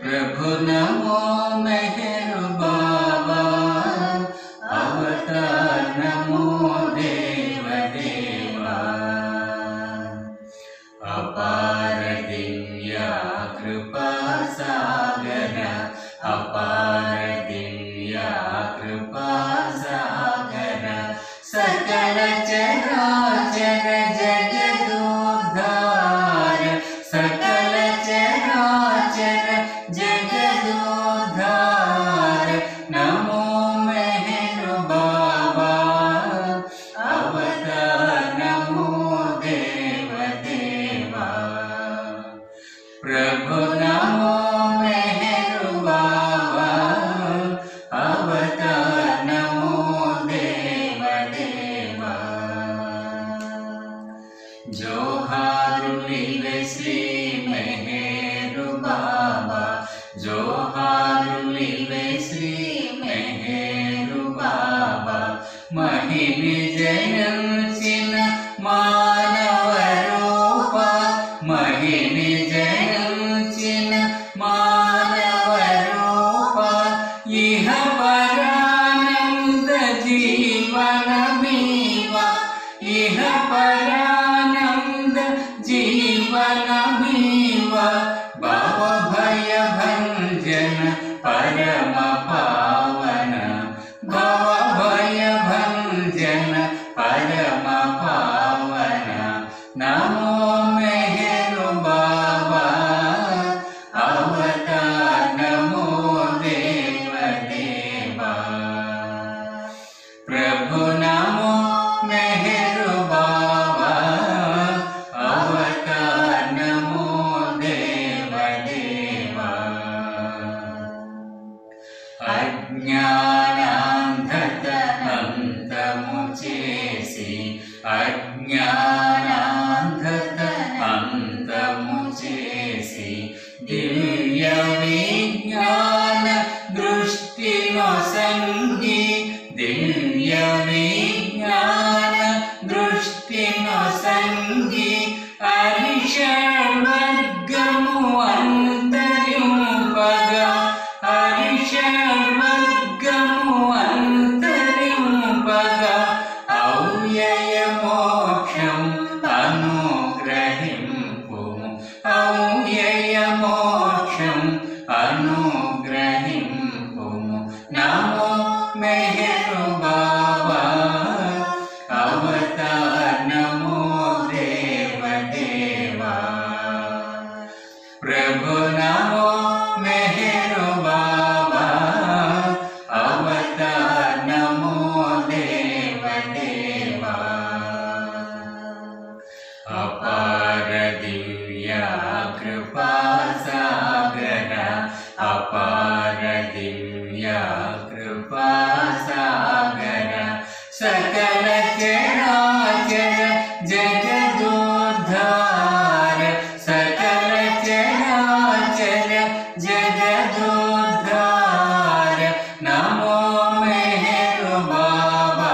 प्रभु नमो मेहर बाबा अवतार नमो देव देवा अपार दिव्या कृपा सागर अपार दिव्या कृपा सागर सकल चराचर जगदोद्धार सकल चराचर जगदोद्धार नमो मेहर बाबा अवतार नमो देव देवा प्रभु नमो मेहर बाबा अवतार नमो देव देवा జోహారులివే శ్రీ మెహరు బాబా జోహారులివే శ్రీ మెహరు బాబా మహిమి జయించిన మానవ రూప మహిమి జయించిన మానవ రూప ఇహ పరానంద జీవనమీవ ఇహ పరానంద జీవనమీవ భవ భయ భంజన పరమ పావన భవ భయ భంజన పరమ పావన నమో మెహరు బాబా అవతార్ నమో దేవ దేవా प्रभु नमो मेहर बाबा अवतार नमो देव देवा అజ్ఞానాంధతనంతము చేసి అజ్ఞానాంధత అంతము చేసి దివ్య విజ్ఞాన దృష్టిలో సంగి దివ్య విజ్ఞాన దృష్టిలో సంగి అరిషడ్వర్గము అంతరింపగా అరిషడ్వర్గము అంతరింపగా ఔయయ మోక్షం అనుగ్రహింపు ఔయయ మోక్షం అనుగ్రహింపు నమో మెహరు బాబా అవతార్ నమో దేవ దేవా ప్రభు నమో మెహరు బాబా అవతార్ నమో దేవ దేవా అపార దివ్యా కృపా సాగర అపార దివ్యా కృపా సాగర సకల చరాచర జగదోద్ధార సకల చరాచర జగదోద్ధార నమో మెహరు బాబా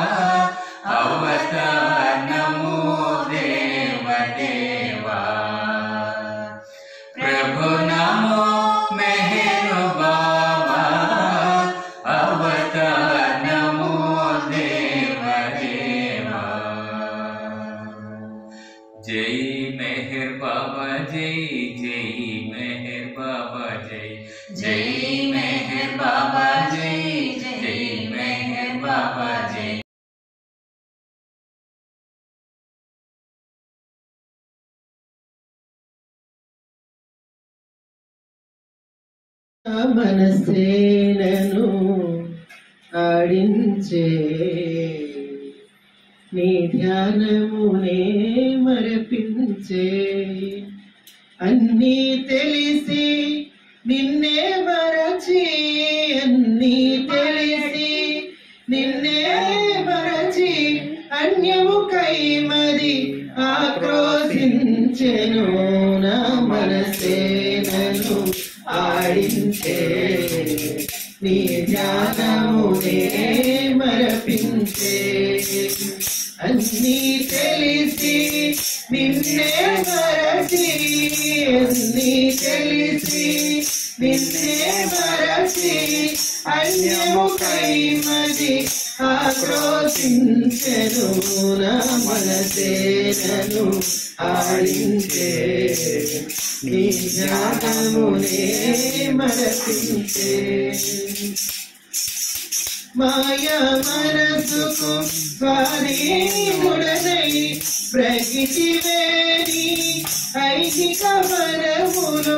అవతార్ నమో దేవ దేవా ప్రభు నమో మెహరు బాబా అవతార్ నమో దేవ దేవా జై మెహర్ బాబా జై జై మెహర్ బాబా జై జై మెహర్ బాబా జై జై మెహర్ బాబా జై మనసేనను ఆడించే నీ ధ్యానమునే మరపించే అన్నీ తెలిసి నిన్నే మరచి అన్నీ తెలిసి నిన్నే మరచి అన్యము కైమది ఆక్రోశించెను నా మనసే నన్ను ఆడించే నీ ధ్యానమునే మరపించే అన్నీ తెలిసి నిన్నే మరచి అన్నీ తెలిసి నిన్నే మరచి అన్యముకై మది ఆక్రోశించెను నా మనసేనను ఆడించే నీ జ్ఞానమునే మరపించే మాయా మనసుకు స్వాధీనుడనై ప్రకృతి వేరి ఐహిక వరములో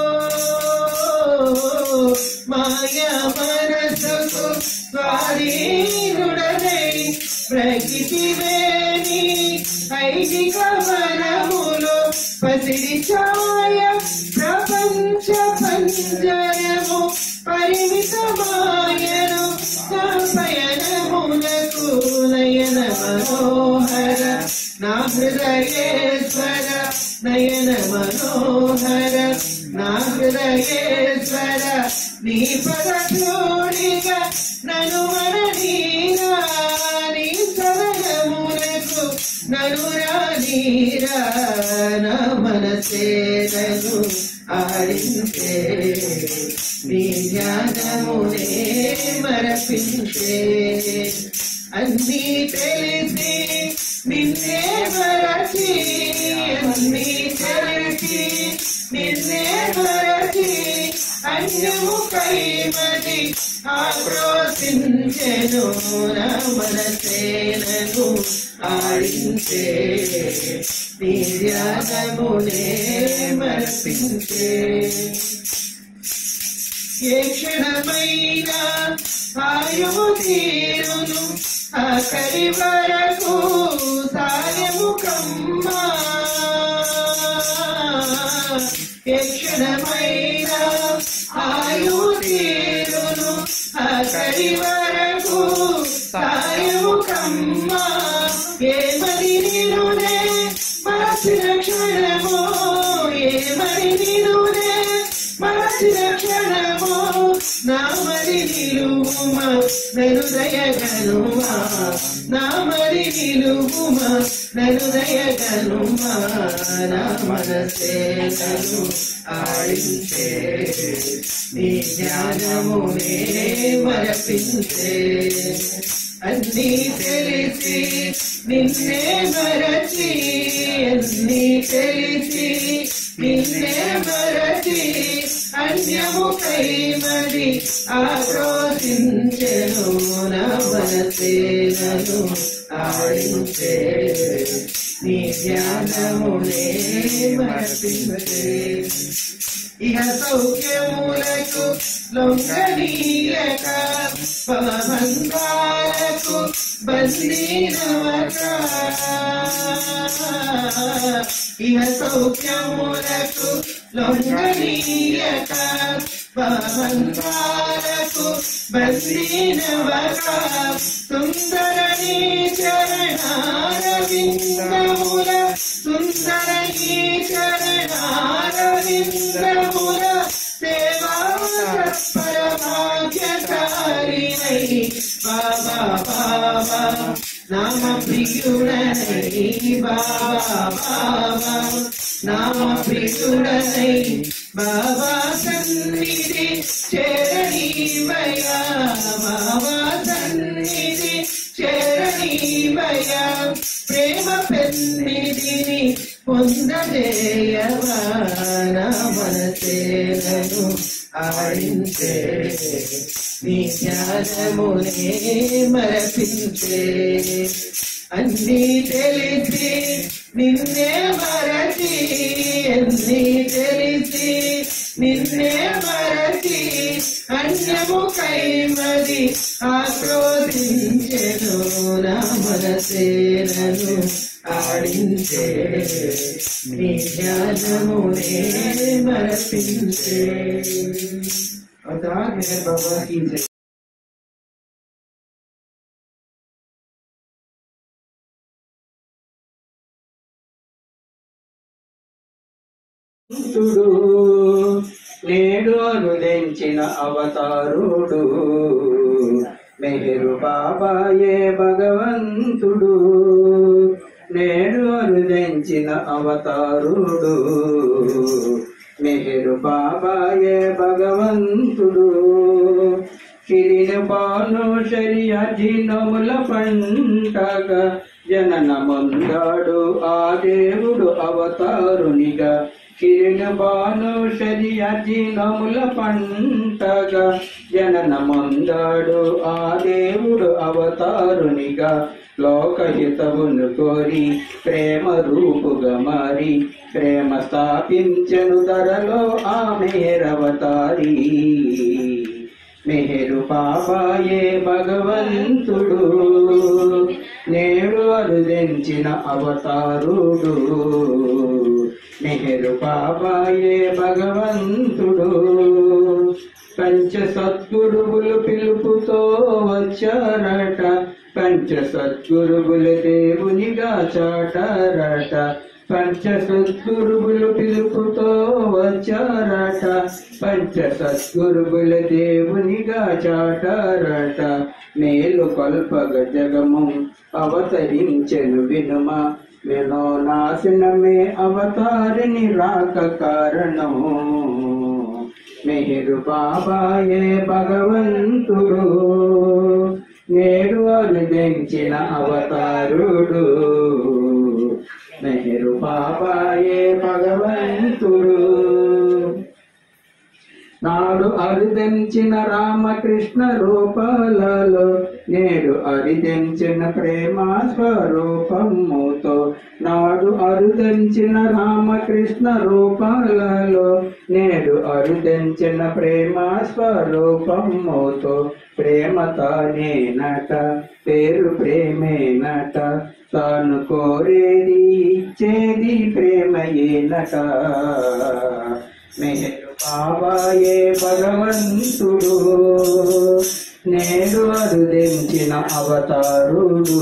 మాయా మనసుకు స్వాధీనుడనై ప్రకృతి వేరి ఐహిక వరములో పసిడి ఛాయ ప్రపంచ పంజరము పరిమితమాయను నా పయనమునకు నయన మనోహర నా హృదయేశ్వర నయన మనోహర నా హృదయేశ్వర నీ పదలోడిక నను మననీరా నీ సరళమునకు నను రానీరా నా మనసేనను ఆడించే నీ జ్ఞానమునే మరపించే అన్నీ తెలిసి నిన్నే మరచి అన్నీ తెలిసి నిన్నే మరచి అన్యము కైమది ఆక్రోశించెను నా మనసేనను ఆడించే నీ ధ్యానమునే మరపించే ఏ క్షణమైన ఆయువు తీరును ఆఖరి వరకు సాయము కమ్మా ఏ క్షణమైన ఆయువు తీరును ఆఖరి వరకు సాయము కమ్మా ఏమని నిరునే మరచిన క్షణమో ఏమని నిరునే మరచిన క్షణమో నామరి నిలువుమా నను దయగనుమా నామరి నిలువుమా నను దయగనుమా నా మనసేనను ఆడించే నీ జ్ఞానమునే మరపించే అన్నీ తెలిసి నిన్నే మరచి అన్నీ తెలిసి నిన్నే మరచి అన్యము కైమది ఆక్రోశించెను నా మనసేనను ఆడించే నీ జ్ఞానమునే మరపించే ఇహ సౌఖ్యములకు లొంగనీయక పవభంగాలకు బందీనవక ఇహ సౌఖ్యములకు లొంగనీయక పవభంగాలకు బందీనవక సుందర నీ చరణార విందముల సుందర నీ చరణార విందముల సేవా పరభాగ్యకారిణై బాబా బాబా నామ ప్రియుడనై బాబా బాబా నామ ప్రియుడనై బాబా సన్నిధి చేరణీమయా బాబా సన్నిధి చేరణీమయా ప్రేమ పెన్నిధిని పొందజేయవా నా మనసేనను ఆడించే నీ జ్ఞానమునే మరపించే అన్నీ తెలిసి నిన్నే మరచి అన్నీ తెలిసి నిన్నే మరచి అన్యము కైమది ఆక్రోధించెను నా మనసేనను ఆడించే నీ జ్ఞానమునే మరపించే అవతార్ మెహర్ బాబా की जय భగవంతుడు నేడు అనుదించిన అవతారుడు మెహరు బాబాయే భగవంతుడు నేడు అనుదించిన అవతారుడు మెహరు బాబాయే భగవంతుడు శిరిన బాను శరీరముల పంటగా జనన మందాడు ఆ దేవుడు అవతారునిగా కిరణ బాను శరీరముల పంటగా జనన మందాడు ఆ దేవుడు అవతారునిగా లోకహితవును కోరి ప్రేమ రూపుగా మారి ప్రేమ స్థాపించను ధరలో ఆ మేరవతారి మెహరు పాపాయే భగవంతుడు నేడు అరుదించిన అవతారుడు మెహరు పాపాయే భగవంతుడు పంచ సద్గురువులు పిలుపుతో వచ్చారట పంచ సద్గురువులు దేవునిగా చాటారట పంచ సద్గురువులు పిలుపుతో వచ్చారట పంచ సద్గురువుల దేవునిగా చాటారట మేలు కొల్పగ జగము అవతరించెను వినుమ వినో నాశనమే అవతారిని రాక కారణము మెహరు బాబాయే భగవంతుడు నేడు అనుదించిన అవతారుడు మెహరు బాబాయే భగవంతుడు నాడు అరుదెంచిన రామకృష్ణ రూపాలలో నేడు అరిదెంచిన ప్రేమ స్వరూపముతో నాడు అరుదెంచిన రామకృష్ణ రూపాలలో నేడు అరుదెంచిన ప్రేమ స్వరూపముతో ప్రేమ తానే నట పేరు ప్రేమేనట తాను కోరేది ఇచ్చేది ప్రేమయేనట మెహరు బాబాయే భగవంతుడు నేడు అరుదించిన అవతారుడు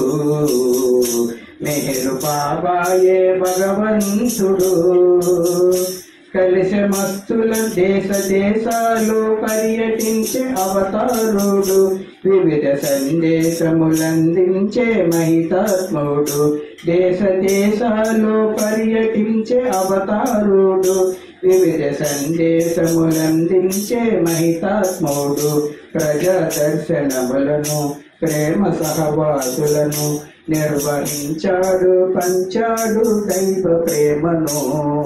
మెహరు బాబాయే భగవంతుడు కలిసి మస్తుల దేశ దేశాలు పర్యటించే అవతారుడు వివిధ సందేశములందించే మహితాత్ముడు దేశ దేశాలు పర్యటించే అవతారుడు వివిధ సందేశములందించే మహితాత్ముడు ప్రజా దర్శనములను ప్రేమ సహవాసులను నిర్వహించాడు పంచాడు దైవ ప్రేమను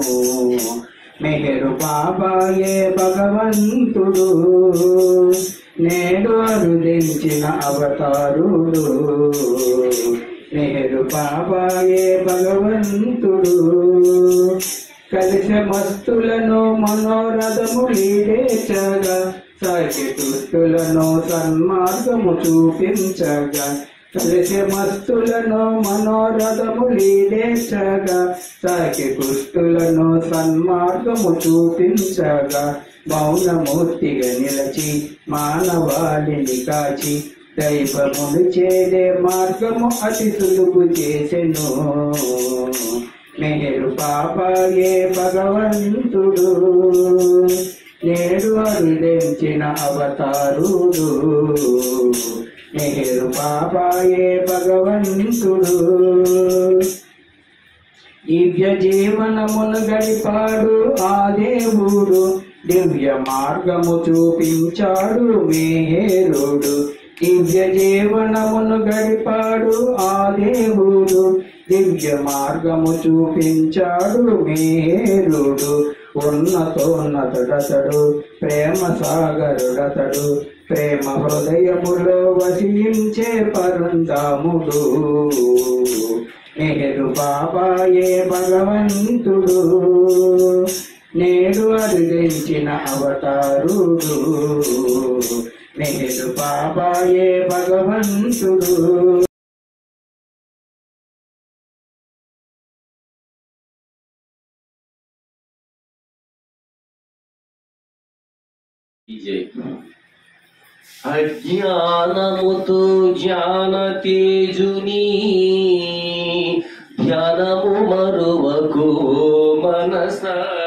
మెహరు బాబాయే భగవంతుడు నేడు అరుదించిన అవతారుడు మెహరు బాబాయే భగవంతుడు కలిసి మస్తులను మనోరథము లీడేచగా సాగి దుస్తులను సన్మార్గము చూపించగా కలిసి మస్తులను మనోరథము లీడేచగా సాగి దుస్తులను సన్మార్గము చూపించగా మౌనమూర్తిగా నిలచి మానవాళిని కాచి దైవమును చేరే మార్గము అతి సులువు చేసెను మెహరు పాపాయే భగవంతుడు నేడు అరుదించిన అవతారుడు మెహరు పాపాయే భగవంతుడు దివ్య జీవనమును గడిపాడు ఆ దేవుడు దివ్య మార్గము చూపించాడు మేహేరుడు దివ్య జీవనమును గడిపాడు ఆ దేవుడు దివ్య మార్గము చూపించాడు మేరుడు ఉన్నతోన్నతుడతడు ప్రేమ సాగరుడతడు ప్రేమ హృదయములో వసించే పరందాముడు నెహరు బాబాయే భగవంతుడు నేడు అరుదించిన అవతారుడు నెహరు బాబాయే భగవంతుడు జై అజ్ఞానముతో జ్ఞాన తేజుని ధ్యానము మరువకు మనస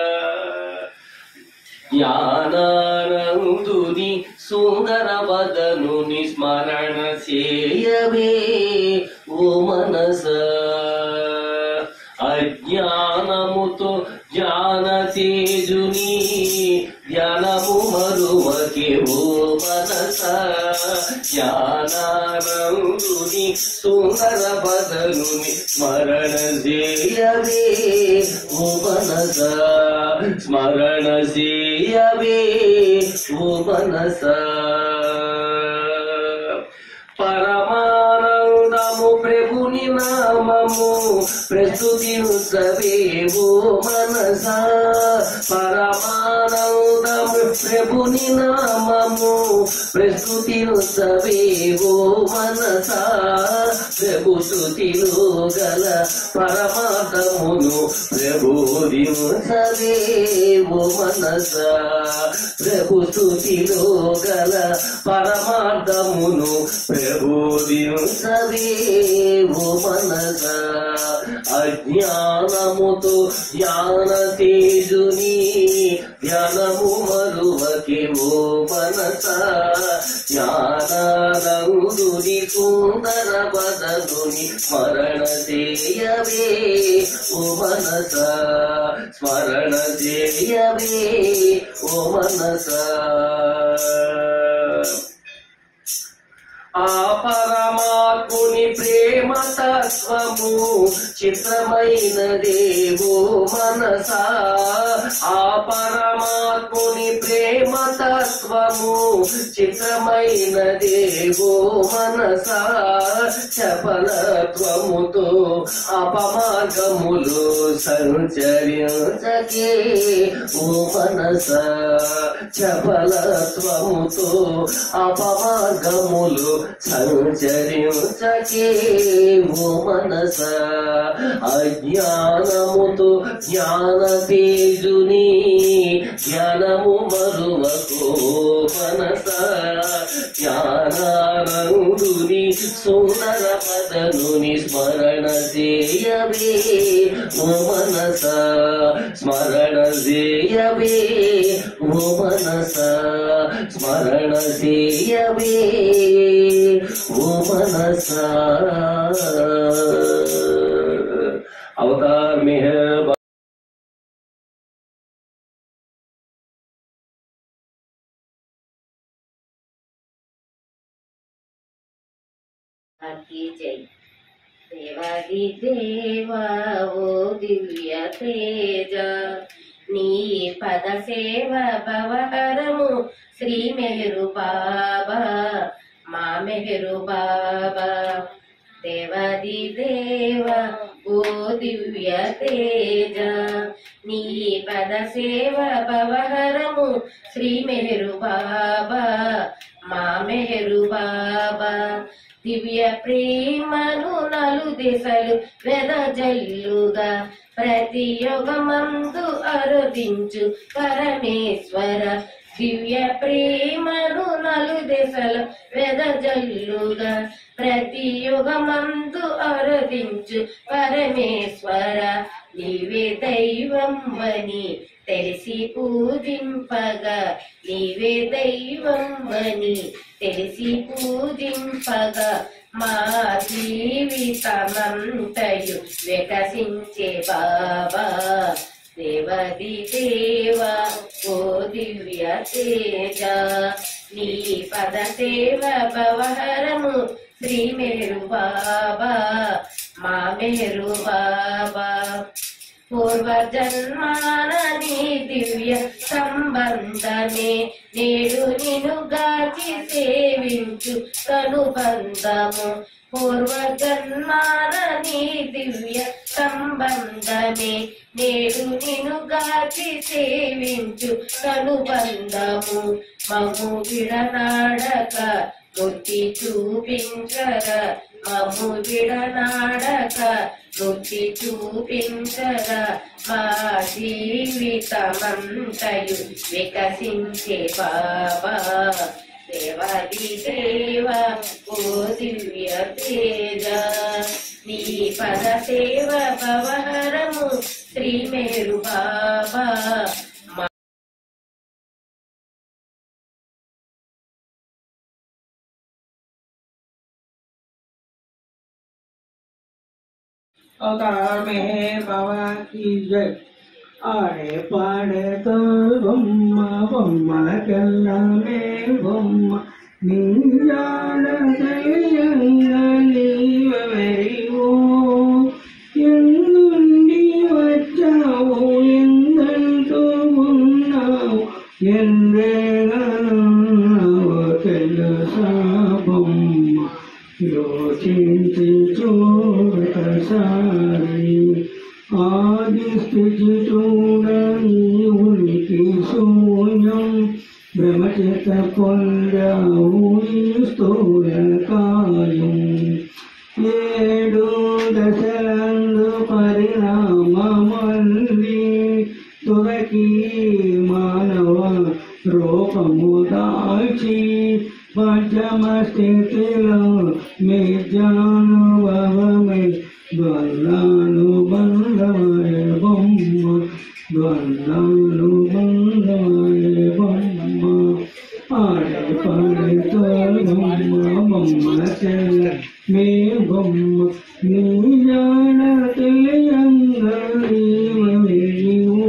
జ్ఞానానందుని సుందర వదనుని స్మరణ చేయవే ఓ మనస అజ్ఞానముతో జ్ఞాన తేజుని జ్ఞానము మరువకే ఓ మనస జ్ఞానానందుని సుందర బదనుని స్మరణ చేయవే ఓ మనస స్మరణ చేయవే ఓ మనస పరమానందము ప్రభుని నామము ప్రస్తుతించవేవో మనస పరమానందము ప్రభుని నామము ప్రస్తుతించవేవో మనస ప్రభు స్థుతిలో గల పరమార్థమును ప్రబోధించవేవో మనస ప్రభు స్థుతిలో గల పరమార్థమును ప్రబోధించవేవో మనస అజ్ఞానముతో జ్ఞాన తేజుని జ్ఞానము మరువకే ఓ మనస జ్ఞానానందుని సుందర పదనుని స్మరణ చేయవే ఓ మనస స్మరణ చేయవే ఓ మనస ఆ పరమాత్ముని ప్రేమ తత్వము చిత్రమైన దేవో మనస ఆ పరమాత్ముని ప్రేమ తత్వము చిత్రమైన దేవో మనస చపలత్వముతో అపమార్గములు సంచరించకే ఓ మనస చపలత్వముతో అపమార్గములు సంచరించకే ఓ మనస అజ్ఞానముతో జ్ఞాన తేజుని జ్ఞానము మరువకో మనస జ్ఞానానందుని సుందర పదనుని స్మరణ చేయవే ఓ మనస స్మరణ చేయవే ఓ మనస స్మరణ చేయవే ఓ మనస అవతార్ మెహర్ की जय దేవాది దేవా ఓ దివ్య తేజ నీ పద సేవ భవహరము శ్రీ మెహరు బాబా మా మెహరు బాబా దేవాది దేవ ఓ దివ్య తేజ నీ పద సేవ భవహరము శ్రీ మెహరు బాబా మా మెహరు బాబా దివ్య ప్రేమను నలు దిశలు వెదజల్లుగా ప్రతి యుగమందు అరుదించు పరమేశ్వర దివ్య ప్రేమను నలు దిశలు వెదజల్లుగా ప్రతి యుగమందు అరుదించు పరమేశ్వర నీవే దైవం వని తెలిసి పూజింపగా నీవే దైవం వని తెలిసి పూజింపగా మా జీవితమంతయు వికసించే బాబా దేవది దేవ ఓ దివ్య తేజ నీ పద సేవ భవహరము శ్రీ మెరు బాబా మా మెరు బాబా పూర్వజన్మానని దివ్య సంబంధమే నేడు నిను గాచి సేవించు కనుబంధము పూర్వజన్మానని దివ్య సంబంధమే నేడు నిను గాచి సేవించు కనుబంధము మము విడనాడక ముట్టి చూపించర మము విడనాడక ముట్టి చూపించర మా జీవితమంతయు వికసించే బాబా దేవాది దేవ ఓ దివ్య తేజ నీ పద సేవ భవహరము శ్రీ మేరు బాబా अवतार मेहर बाबा की जय ఆడే పాడే బొమ్మ బొమ్మలకెల్లమే బొమ్మ నీయాడ తెలియంగా నీవెవరివో ఎందుండి వచ్చావు ఎందంటూ ఉన్నావు ఎందేగనున్నావు తెలుసా బొమ్మ యోచించి చూడసారి ఆది స్థితి చూడని ఉనికి శూన్యం భ్రమచిత పొందావు ఈ స్థూల కాయం ఏడు దశలందు పరిణామమంది తురకి మానవ రూపము దాల్చి పంచమ స్థితిలో మిథ్యానుభవమే ద్వంద్వాను బంధమయ బొమ్మ ద్వంద్వాను బంధమయ బొమ్మ ఆడే పాడే బొమ్మ బొమ్మ చెల్ల మే బొమ్మ నీ జాడ తెలియంగా నీవు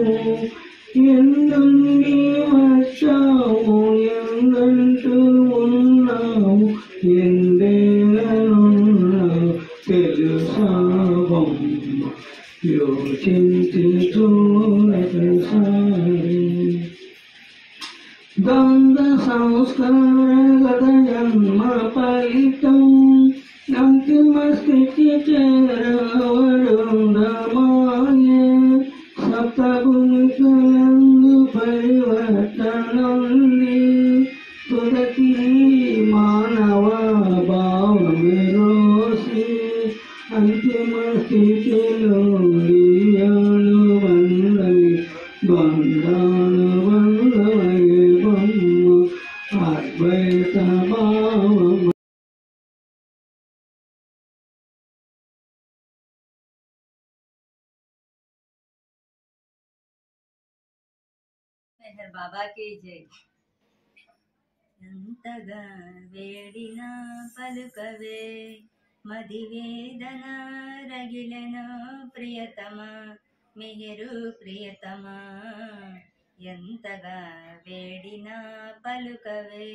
ఎందుండి వచ్చావు ఎందంటూ ఉన్నావు ఎందేనున్నావు తెలుసా బొమ్మ యోచించి చూడసారి గంగ సంస్కారగత జన్మ ఫలితం అంతిమ స్థితి చేరవరుందమాయ సప్తగుణికలందు పరివర్తనంది తుదకి మానవ భావమిరోసి అంతిమ స్థితిలో దివ్యాను వందవి బంధాను వందవయ బొమ్మ అద్వైత భావం మెహర్ బాబాకి జై ఎంతగా వేడినా పలుకవే మది వేదన రగిలెన ప్రియతమ మెహరు ప్రియతమ ఎంతగా వేడినా పలుకవే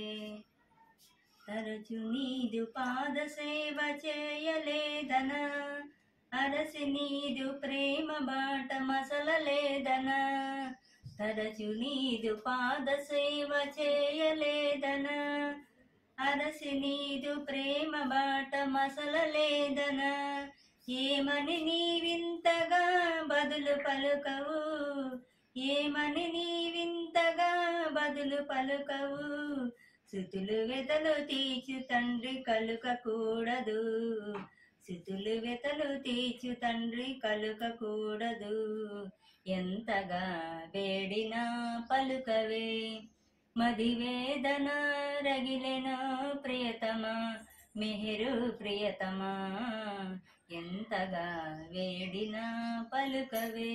తరచు నీదు పాద సేవ చేయలేదన అరసి నీదు ప్రేమ బాట మసలలేదన తరచు నీదు పాద సేవ చేయలేదన అరసి నీదు ప్రేమ బాట మసలలేదన ఏమని నీవింతగా బదులు పలుకవు ఏమని నీవింతగా బదులు పలుకవు శృతులు వెతలు తీర్చు తండ్రి కలుకకూడదు శృతులు వెతలు తీర్చు తండ్రి కలుకకూడదు ఎంతగా వేడినా పలుకవే మది వేదన రగిలెన ప్రియతమా మెహరు ప్రియతమా ఎంతగా వేడినా పలుకవే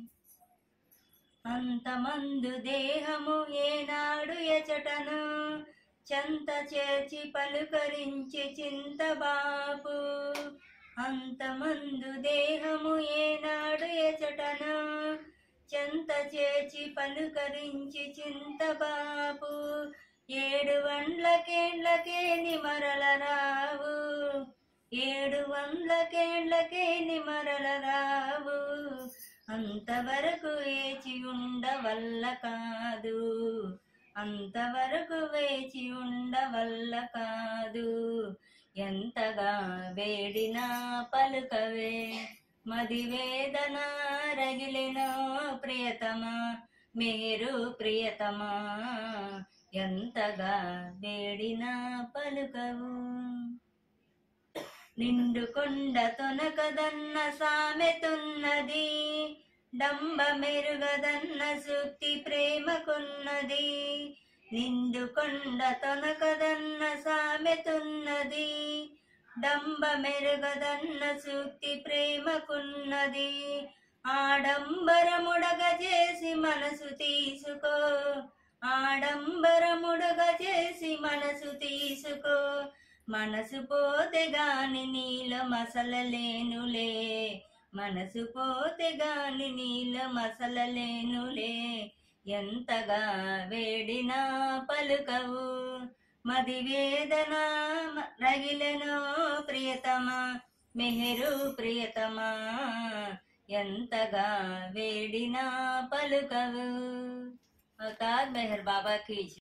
అంతమందు దేహము ఏనాడు ఎచటను చెంత చేర్చి పలుకరించి చింతబాపు అంతమందు దేహము ఏనాడు ఎచటను చెంత చేర్చి పలుకరించి చింతబాపు ఏడు వండ్లకేండ్లకే నిమరల రావు ఏడు వందకేండ్లకే నిమరల రావు అంతవరకు వేచి ఉండవల్ల కాదు అంతవరకు వేచి ఉండవల్ల కాదు ఎంతగా వేడినా పలుకవే మది వేదన రగిలిన ప్రియతమా మీరు ప్రియతమా ఎంతగా వేడినా పలుకవు నిండు కొండ తొనకదన్న సామెతున్నది డంబ మెరుగదన్న సూక్తి ప్రేమకున్నది నిండు కొండ తొనకదన్న సామెతున్నది డంబ మెరుగదన్న సూక్తి ప్రేమకున్నది ఆడంబరముడగ చేసి మనసు తీసుకో ఆడంబరముడగ చేసి మనసు తీసుకో మనసు పోతే గాని నీలో మసలలేనులే మనసు పోతే గాని నీల మసలలేనులే ఎంతగా వేడినా పలుకవు మది వేదన మ- రగిలెనో ప్రియతమా మెహరు ప్రియతమా ఎంతగా వేడినా పలుకవు అవతార్ మెహర్ బాబా की जय।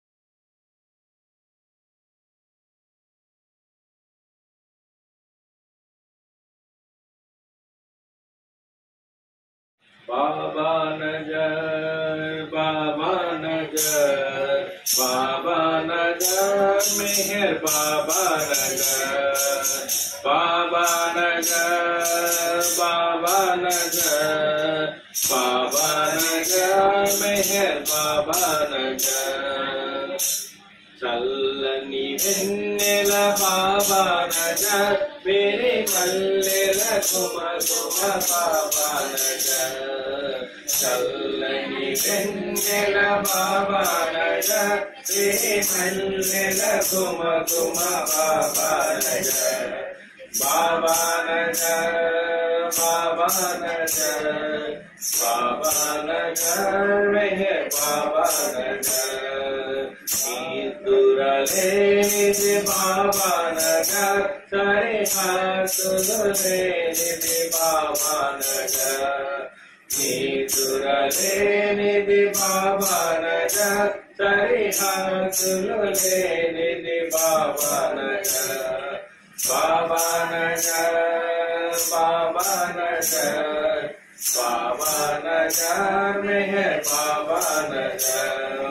बाबा नजर बाबा नजर बाबा नजर मेहर बाबा नजर बाबा नजर बाबा नजर बाबा नजर मेहर बाबा नजर చల్లని వెన్నెల బాబా నజర్ మేరే మల్లెల కుమ కుమ బాబా నజర్ చల్లని వెన్నెల బాబా నజర్ మేరే మల్లెల కుమ కుమ బాబా నజర్ బాబా నజర్ బాబా నజర్ బాబా నజర్ మెహర్ బాబా నజర్ నిద్దురలేనిది బాబా నగర్ సరే హాసులు లేనిది బాబా నగర్ నిద్దురలేనిది బాబా నగర్ సరే హాసులు లేనిది బాబా నగర్ బాబా నగర్ బాబా నగర్ బాబా నగర్ మెహర్ బాబా నగర్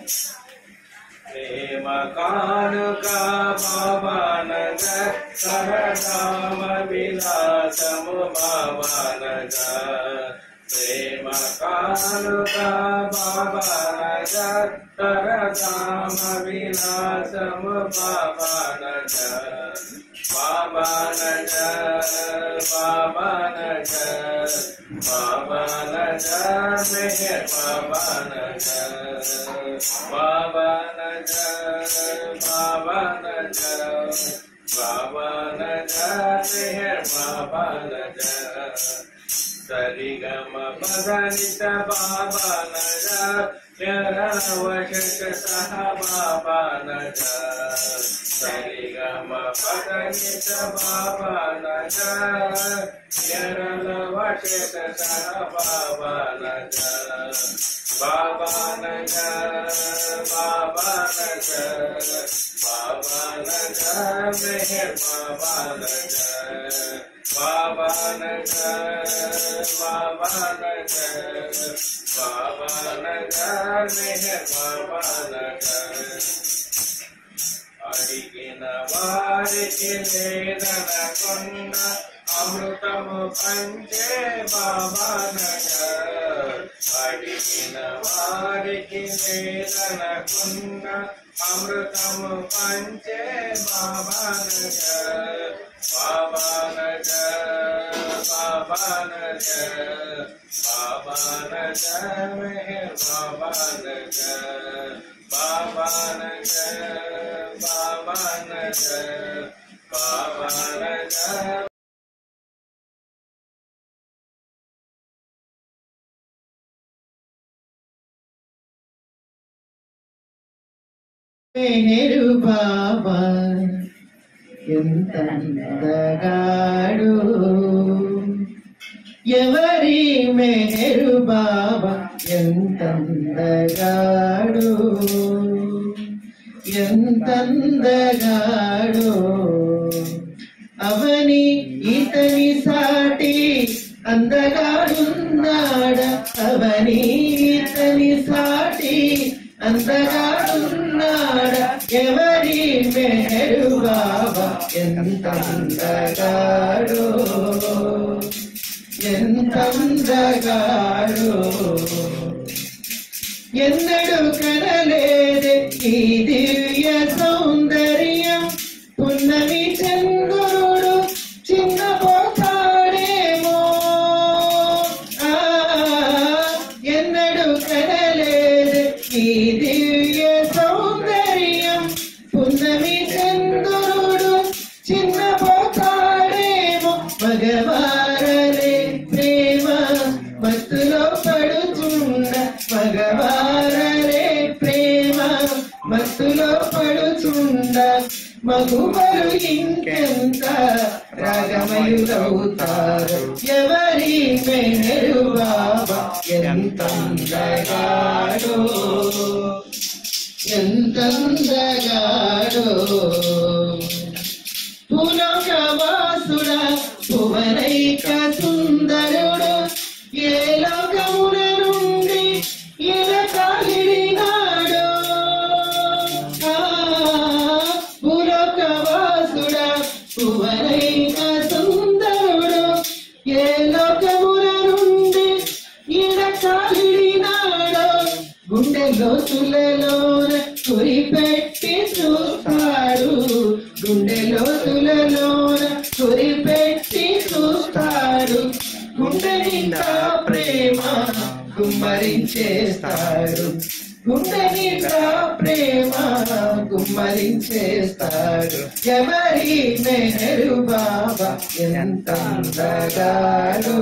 ప్రేమ కానుక బాబా నగర్ సరదామ విలాసము బాబా నగర్ ప్రేమ కానుక బాబా నగర్ సరదామ విలాసము బాబా నగర్ బాబా నగర్ బాబా నగర్ బాబా నగర్ మెహర్ బాబా నగర్ బాబా నగర్ బాబా నగర్ బాబా నగర్ మెహర్ బాబా నగర్ సరిగమ పదనిత బాబా నగర్ వశ సహ బాబా నగర్ సరిగమ పదనిత బాబా నగర్ వశ సహ బాబా నగర్ బాబా నగర్ బాబా నగర్ బాబా నగర్ మెహర్ బాబా నగర్ బాబా నగర్ బాబా నగర్ బాబా నగర్ మెహర్ బాబా నగర్ అడిగిన వారికి లేదనకున్న అమృతము పంచే బాబా నగర్ అడిగిన వారికి లేదనకున్న అమృతము పంచే బాబా నగర్ బాబా నగర్ బాబా నగర్ బాబా నగర్ మెహర్ బాబా నగర్ బాబా నగర్ బాబా నగర్ బాబా నగర్ మెహరు బాబా ఎంత అందగాడు ఎవరి మెహరు బాబా ఎంత అందగాడు ఎంత అందగాడు అవని ఇతని సాటి అందగాడున్నాడ అవని ఇతని సాటి అందగాడున్నాడ ఎవరి మెహరు బాబా ఎంత అందగాడు ఎంత అందగాడు ఎన్నడూ కనలేదే ఈ దివ్య సౌందర్యం పున్నమి చంద్రుడు చిన్నపోతాడేమో ఆ, ఎన్నడూ కనలేదే ఈ దివ్య సౌందర్యం పున్నమి చంద్రుడు చిన్నపోతాడేమో మగవారలే మత్తులో పడుచుండ మగువలు ఇంకెంత రాగమయులవుతారు ఎవరి మెహరు బాబా ఎంతందగాడో ఎంతందగాడో పులకవాసుడ భువనైక సుందరుడు ఏ లోకమున నుండి ఇలకాలినాడు పులకవాసుడ భువనైక సుందరుడు ఏ లోకమున నుండి ఇలకాలినాడు గుండెలో తులలోన కురిపెట్టి చూస్తాడు గుండెలో తులలోన కురిపెట్టి చూస్తాడు గుండె నిండా ప్రేమ గుమ్మరించేస్తాడు గుండె నిండా ప్రేమ గుమ్మరించేస్తాడు ఎవరి మెహరు బాబా ఎంత అందగాడో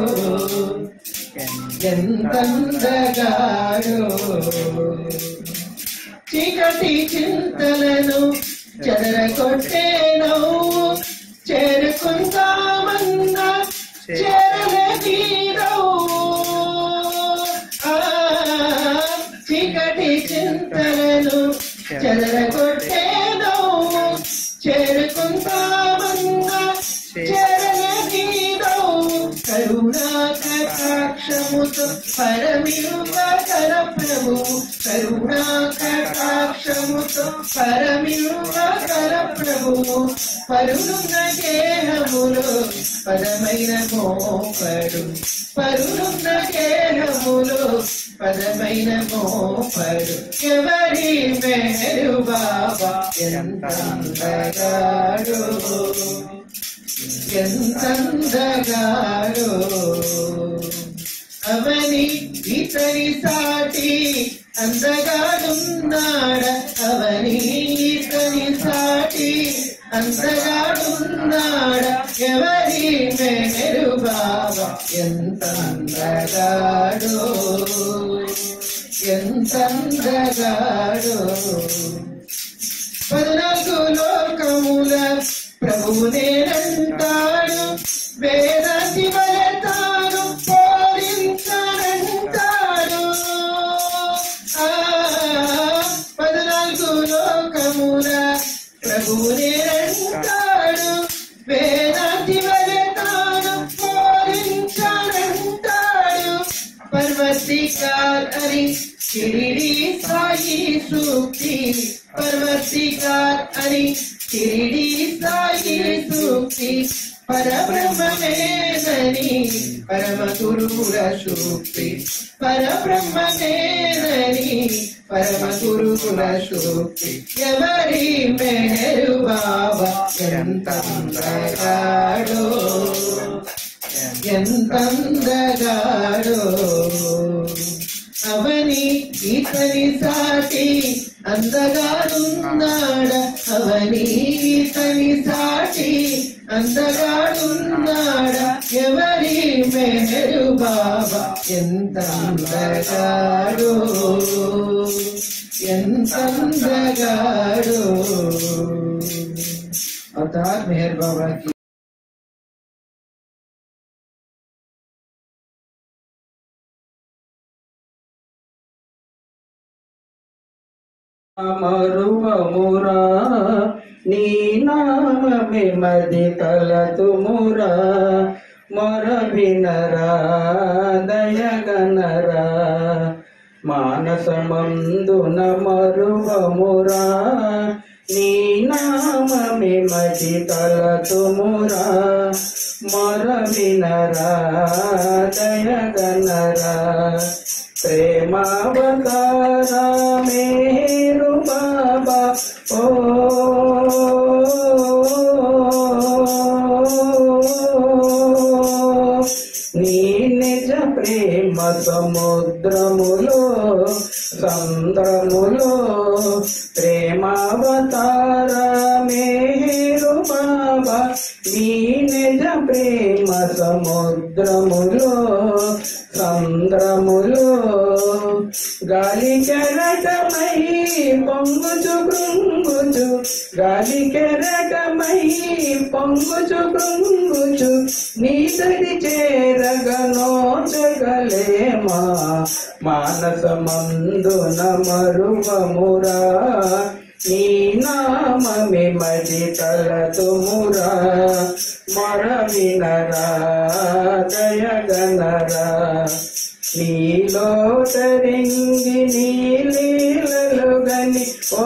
ఎంతందగాడో చీకటి చింతలను చెదరగొట్టే నవ్వు చేరుకుందామన్నా చేరలేని నవ్వు ఆ, చీకటి చింతలను చెదరగొట్టే నవ్వు చేరుకుందామన్నా చేరలేని నవ్వు కరుణా కటాక్షముతో పరమిరుగ కర ప్రభు కరుణా కటాక్షముతో పరమిరుగ కర ప్రభు పరులున్న గేహములో పదమైన మోపడు పరులున్న గేహములో పదమైన మోపడు ఎవరి మెహరు బాబా ఎంత అందగాడో ఎంతందగాడో అవని ఇతని సాటి అందగాడున్నాడ అవని ఇతని సాటి అందగాడున్నాడ ఎవరి మెరు బాబా ఎంతందగాడో ఎంతందగాడో పద్నాలుగు లోకముల ప్రభువు నేనంటాడు వేదాంతి వలతాను పోలించానంటాడు ఆ, పద్నాలుగు లోకముల ప్రభువు నేనంటాడు వేదాంతి వలతాను పోలించానంటాడు పర్వతికార్ అని షిరిడి సాయి సూక్తి పర్వతికార్ అని షిరిడి సాయి సూక్తి పరబ్రహ్మమేనని పరమ గురువుల సూక్తి పరబ్రహ్మమేనని పరమ గురువుల సూక్తి ఎవరి మెహరు బాబా ఎంత అందగాడో ఎంతందగాడో అవని ఇతని సాటి అందగాడున్నాడ అవని ఇతని సాటి అందగాడున్నాడ ఎవరి మెహరు బాబా ఎంత అందగాడో ఎంత అందగాడో అవతార్ మెహర్ బాబా కి మరువమురా నీ నామమే మది తలతుమురా మొర వినరా దయగనరా మానసమందున మరువమురా నీ నామమే మది తలతుమురా మొర వినరా దయగనరా ప్రేమావతార మేరు బాబా ఓ నీ నిజ ప్రేమ సముద్రములో సంద్రములో ప్రేమావతార మేరు బాబా నీ నిజ ప్రేమ సముద్రములో సంద్రములో గాలి కెరటమై పొంగుచు కృంగుచు గాలి కెరకమై పొంగుచు కృంగుచు నీ దరి చేరగనోచగలేమా మానసమందున మరువమురా నీ నామమి మది తలతుమురా మర వినరా దయగనరా నీలో తరింగి నీలీలలు గని ఓ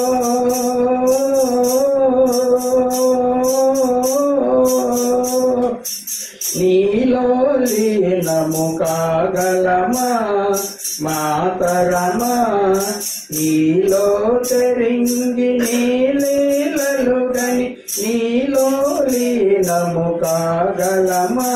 నీలో లీనము కాగలమా మాతరమా నీలో తెరింగి నీలీలలు గని నీలో లీనము కాగలమా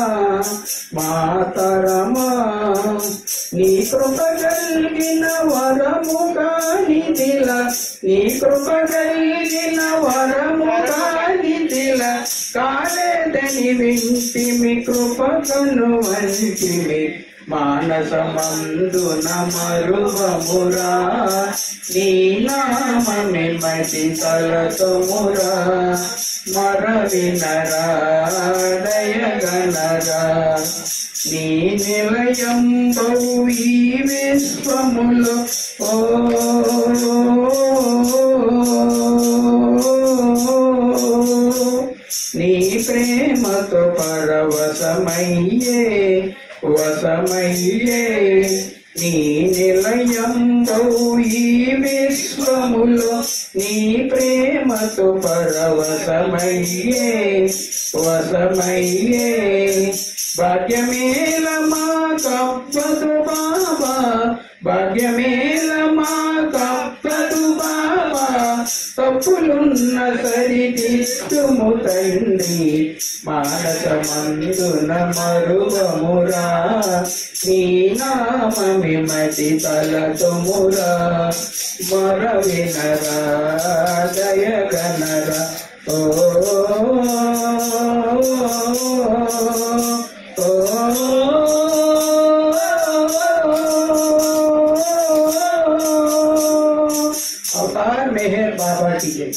మాతరమా నీ కృప కలిగిన వరము కానిదిల నీ కృప కలిగిన వరము కానిదిల కాలేదని వింటి మీ కృప కనువంటిమి మానసమందున మరువమురా నీ నామమి మతి తలతమురా మర వినరా దయగనరా నీ నిలయం ఈ విశ్వములో ఓ నీ ప్రేమతో పరవశమయ్యే వశమయ్యే నీ నిలయం ఈ విశ్వములో నీ ప్రేమతో పరవశమయ్యే వశమయ్యే భాగ్యమేల మా కప్పదు బాబా భాగ్యమేల మా కప్పదు బాబా తప్పులున్న సరిదిద్దుము తండ్రి మానసమందున మరువమురా నీ నామమి మతి తలతుమురా మర వినరా దయగనరా ఓ अवतार मेहर बाबा की जय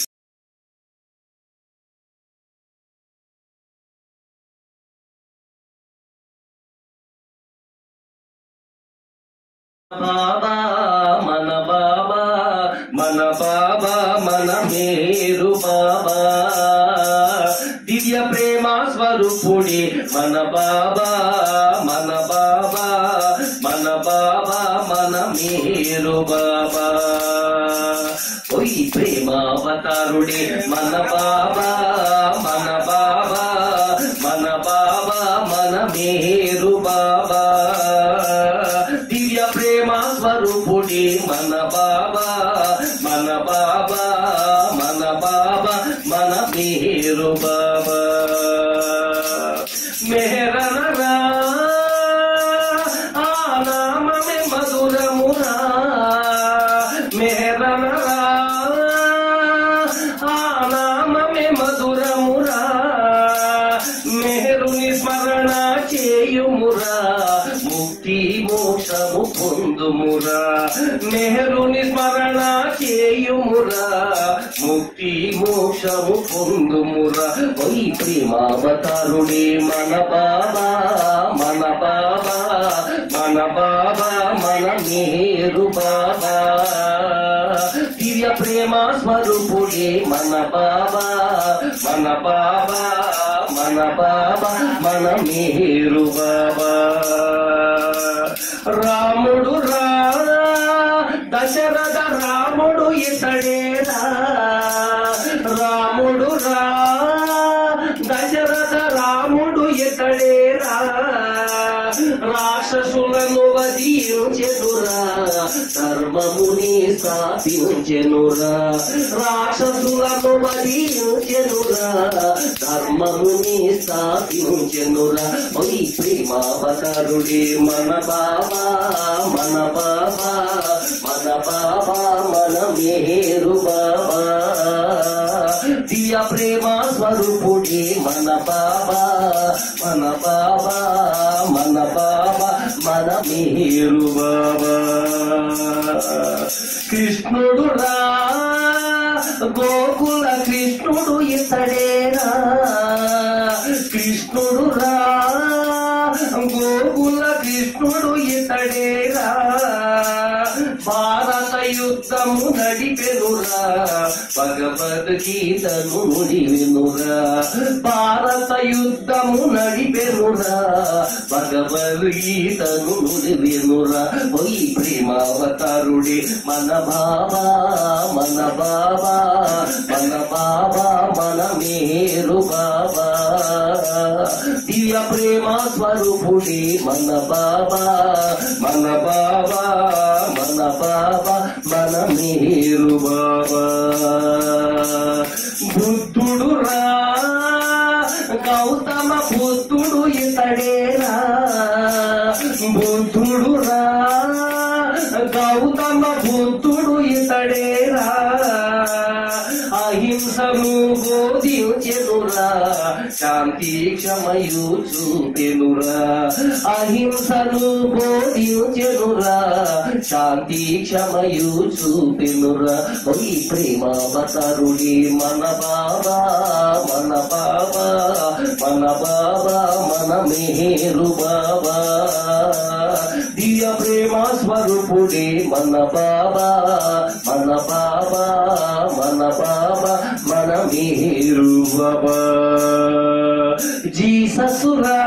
బాబా మన బాబా మన బాబా మన మేరు బాబా దివ్య ప్రేమ స్వరూపుడి మన బాబా మన బాబా మన బాబా మన మేరు బాబా ఓయ్ ప్రేమావతారుడే మన బాబా మన బాబా మన బాబా మన మేరు బాబా దివ్య ప్రేమ స్వరూపుడి మన బాబా మన బాబా మన బాబా మన మేరు బాబా మెహరనరా ఆ నామమే మధురమురా మెహరనరా ఆ నామమే మధురమురా మెహరుని స్మరణ చేయుమురా ముక్తి మోక్షము పొందుమురా మెహరుని స్మరణ చేయుమురా ముక్తి మోక్షము పొందుమురా ఓయ్ ప్రేమావతారుడే మన బాబా మన బాబా మన బాబా మన మేరు బాబా దివ్య ప్రేమ స్వరూపుడే మన బాబా మన బాబా మన బాబా మన మేరు బాబా రాముడు రా దశరథ రాముడు ఇతడేరా రాముడు రా దశరథ రాముడు ఇతడేరా రాక్షసులను వధించెనురా ధర్మముని స్థాపించెనురా రాక్షసులను వధించెనురా ధర్మముని స్థాపించెనురా ఓయ్ ప్రేమావతారుడే మన బాబా మన బాబా మన బాబా మన మేరు బాబా దివ్య ప్రేమ స్వరూపుడే మన బాబా మన బాబా మన బాబా మన మేరు బాబా కృష్ణుడు రా గోకుల కృష్ణుడు ఇతడేరా కృష్ణుడు రా గోకుల కృష్ణుడు ఇతడేరా భారత యుద్ధము నడిపెనురా భగవద్గీతను నుడివెనురా భారత యుద్ధము నడిపెనురా భగవద్గీతను నుడివెనురా పోయి ప్రేమావతారుడే మన బాబా మన బాబా మన బాబా మన మేరు బాబా దివ్య ప్రేమ స్వరూపుడే మన బాబా మన బాబా మన బాబా మన మేరు బాబా బుద్ధుడు రా గౌతమ బుద్ధుడు ఇతడేరా బుద్ధుడు రా గౌతమ బుద్ధుడు ఇతడేరా అహింసను బోధించెనురా శాంతి క్షమయు చూపెనురా అహింసను బోధించెనురా శాంతి క్షమయు చూపెనురా ఓ ప్రేమావతారుడి మన బాబా మన బాబా మన బాబా మన మేరు బాబా దివ్య ప్రేమ స్వరూపుడే మన బాబా మన బాబా మన బాబా మన మేరు బాబా జీససురా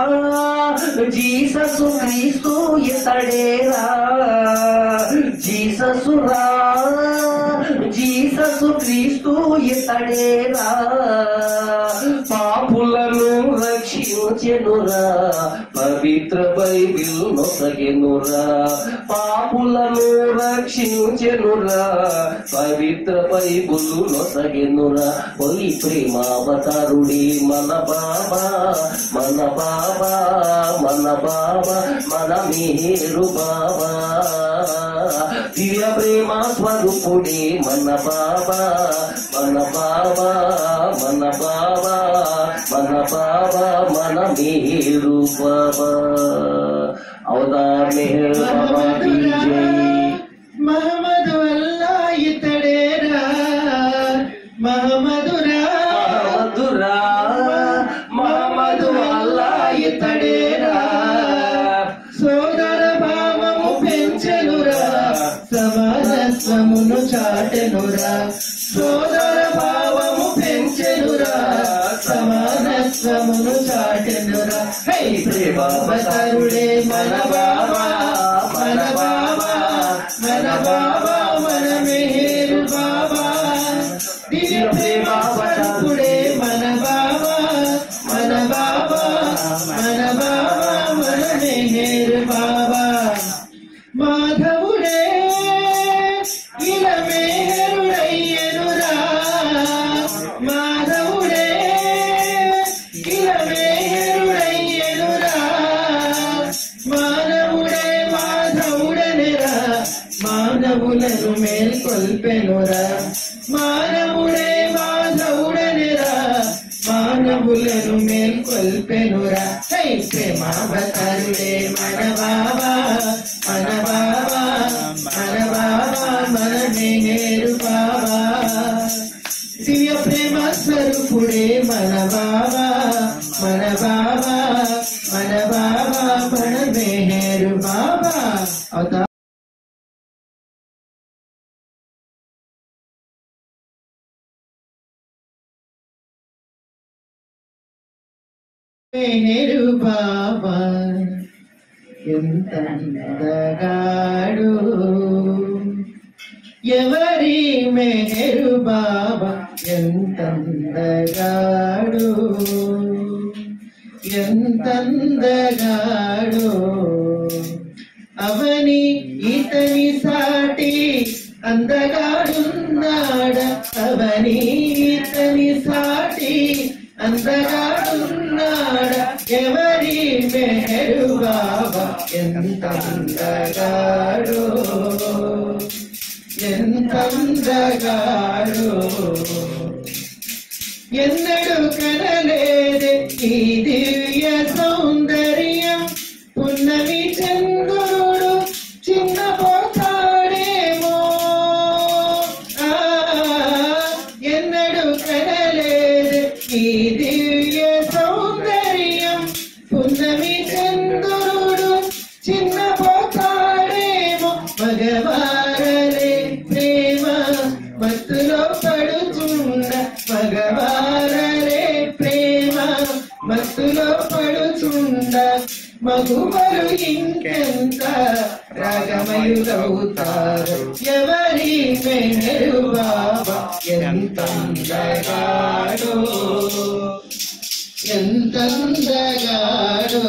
జీససు క్రీస్తు ఇతడేరా జీససురా జీససు క్రీస్తు ఇతడేరా పాపులను రక్షించెనురా పవిత్ర బైబిల్ నొసగెనురా పాపులను రక్షించెనురా పవిత్ర బైబుల్ నొసగెనురా పోయి ప్రేమావతారుడి మన బాబా మన బాబా మన బాబా మన మేరు బాబా దివ్య ప్రేమ స్వరూపుడే మన బాబా మన బాబా మన బాబా మన బాబా మన మేరు బాబా అవతార్ మేరు బాబా की जय మహమ్మదు అల్లా ఇతడేరా మహమ్మదురా మహమ్మదురా మహమ్మదు అల్లా ఇతడేరా సోదర భావము పెంచెనురా సమానత్వమును చాటెనురా సోదర భావము పెంచెనురా సమానత్వమును చాటెనురా హై ప్రేమావతరుడే మన బాబా మన బాబా మన బాబా మన మేరు బాబా దివ్య ప్రేమావతరుడే మన బాబా మన బాబా మన బాబా మన మేరు బాబా మాధవుడే ఇలమేరుడయ్యనురా మాధవుడే ఇలమేరుడయ్యనురా మానవుడే మాధవుడనిరా మానవులను మేల్కొల్పెనురా మానవుడే మాధవుడనిరా మానవులను మేల్కొల్పెనురా హై ప్రేమావతారుడే మన బాబా మన బాబా మన బాబా మన మేరు బాబా దివ్య ప్రేమ స్వరూపుడే మన బాబా మన బాబా మన బాబా మన మేరు బాబా అవుతా మేరు బాబా ఎంత అందగాడు ఎవరి మేరు బాబా ఎంత అందగాడు ఎంత అందగాడు అవని ఇతని సాటి అందగాడున్నాడ అవని ఇతని సాటి అందగాడున్నాడ ఎవరి మేరు బాబా ఎంత అందగాడు ఎంత అందగాడు ఎన్నడు కనలేదే ఈ దివ్య సౌందర్యం పున్నమి చంద్రుడు చిన్న పోతాడేమో ఆ, పడుచున్న మగవారరే ప్రేమ మత్తులో పడుచుండ మగువరు ఇంకెంత రాగమయులవుతారు ఎవరి మెహరు బాబా ఎంతందగాడో ఎంతందగాడో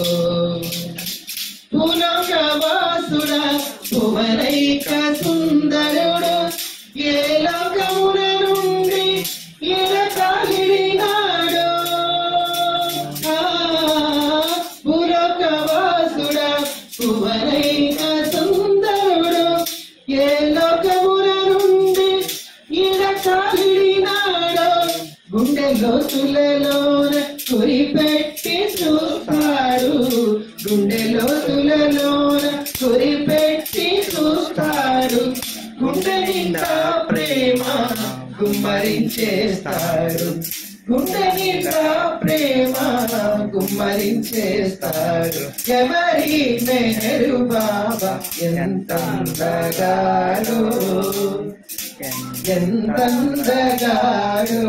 పులకవాసుడ భువనైక సుందరుడు ఏ లోకమున నుండి ఇలకాలినాడు పులకవాసుడ భువనైక సుందరుడు ఏ లోకమున నుండి ఇలకాలినాడు గుండె లోతులలోన కురిపెట్టి చూస్తాడు గుండె లోతులలోన కురిపెట్టి చూస్తాడు గుండె నిండా ప్రేమ గుమ్మరించేస్తాడు గుండె నిండా ప్రేమ గుమ్మరించేస్తాడు ఎవరి మెహరు బాబా ఎంత అందగాడో ఎంతందగాడో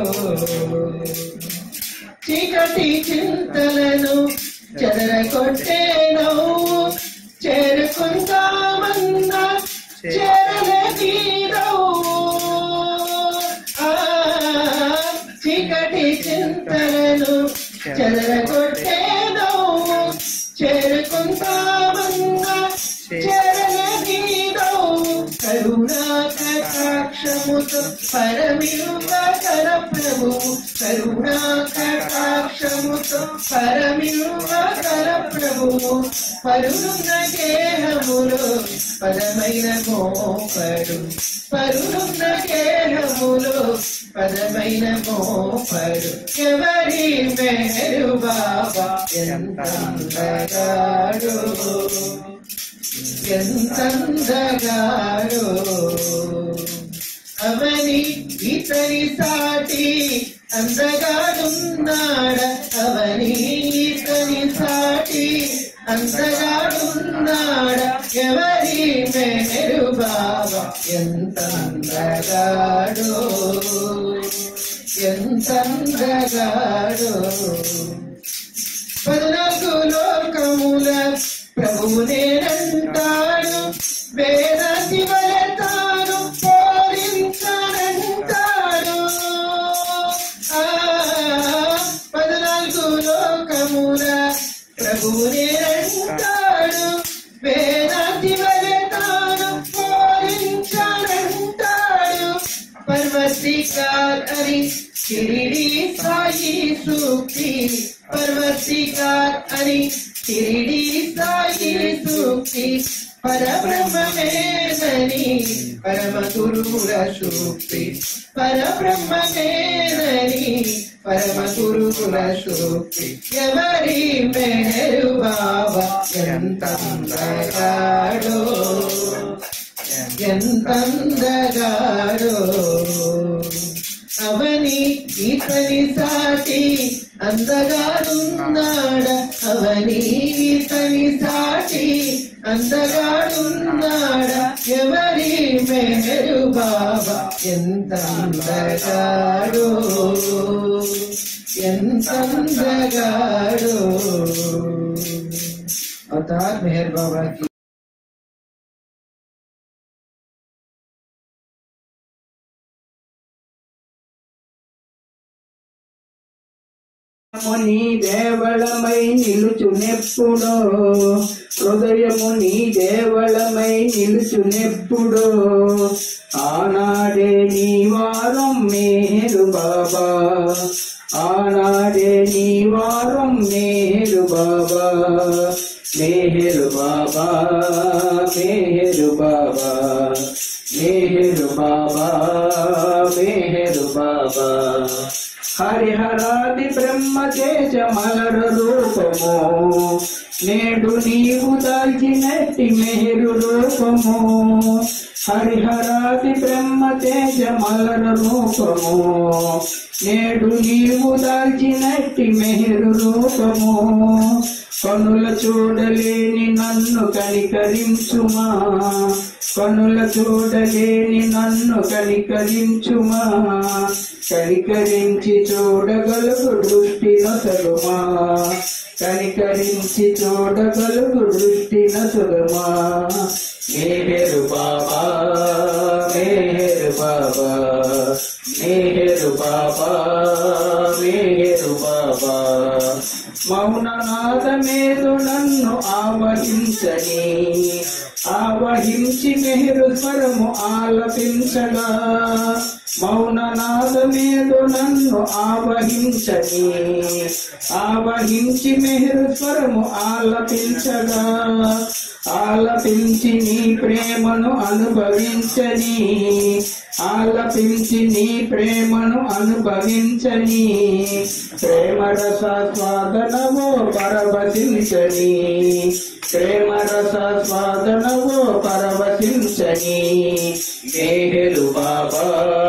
చీకటి చింతలను చెదరగొట్టే నవ్వు చేరుకుంటామన్నా చేరలేని నవ్వు ఆ, చీకటి చింతలను చెదరగొట్టే నవ్వు చేరుకుంటామన్నా చేరలేని నవ్వు కరుణా కటాక్షముతో పరమిరుగ కర ప్రభువు కరుణా కటాక్షముతో పరమిరుగ కర ప్రభువు పరునున్న గేహములో పదమైన మోపడు పరునున్న గేహములో పదమైన మోపడు ఎవరి మేరు బాబా ఎంత అందగాడు ఎంతందగాడో అవని ఇతని సాటి అందగాడున్నాడ అవని ఇతని సాటి అందగాడున్నాడ ఎవరి మేరు బాబా ఎంతందగాడో ఎంతందగాడో పద్నాలుగు లోకముల ప్రభువునేనంటాడు వేద శివలతాను పోలించానంటాడు ఆ, పద్నాలుగు లోకముల ప్రభువునేనంటాడు వేద శివలతాను పోలించానంటాడు పర్వతికార్ అని షిరిడి సాయి సూక్తి పర్వతికార్ అని షిరిడి సాయి సూక్తి పరబ్రహ్మమేనని పరమ గురువుల సూక్తి పరబ్రహ్మమేనని పరమ గురువుల సూక్తి ఎవరి మేరు బాబా ఎంత అందగాడో ఎంతందగాడో అవని ఇతని సాటి అందగాడున్నాడ అవని ఇతని సాటి అందగాడున్నాడ ఎవరి మేరు బాబా ఎంతందగాడో ఎంతందగాడో అవతార్ మెహర్ బాబా కి నీ దేవళమై నిలుచునెప్పుడో హృదయము నీ దేవళమై నిలుచునెప్పుడో ఆనాడే నీ వారం మేరు బాబా ఆనాడే నీ వారం మేరు బాబా మేహరు బాబా మేహరు బాబా మేహరు బాబా మేహరు బాబా హరిహరాది బ్రహ్మ తేజ మలర రూపము నేడు నీవు దాల్చినట్టి మెహరు రూపము హరిహరాది బ్రహ్మ తేజ మలర రూపము నేడు నీవు దాల్చినట్టి మెహరు రూపము కనుల చూడలేని నన్ను కనికరించుమా కనుల చూడలేని నన్ను కనికరించుమా కనికరించి చూడగలుగు దృష్టి నొసలుమా కనికరించి చూడగలుగు దృష్టి నొసలుమా మేహరు బాబా మేహరు బాబా మేహరు బాబా మేహరు బాబా మౌననాదమేదు నన్ను ఆవహించని ఆవహించి మెహరు స్వరము ఆలపించగా మౌననాదమేదు నన్ను ఆవహించని ఆవహించి మెహరు స్వరము ఆలపించగా ఆలపించి నీ ప్రేమను అనుభవించని ఆలపించి నీ ప్రేమను అనుభవించని ప్రేమ రస స్వాదనవో పరవశించని ప్రేమ రస స్వాదనవో పరవశించని మేహరు బాబా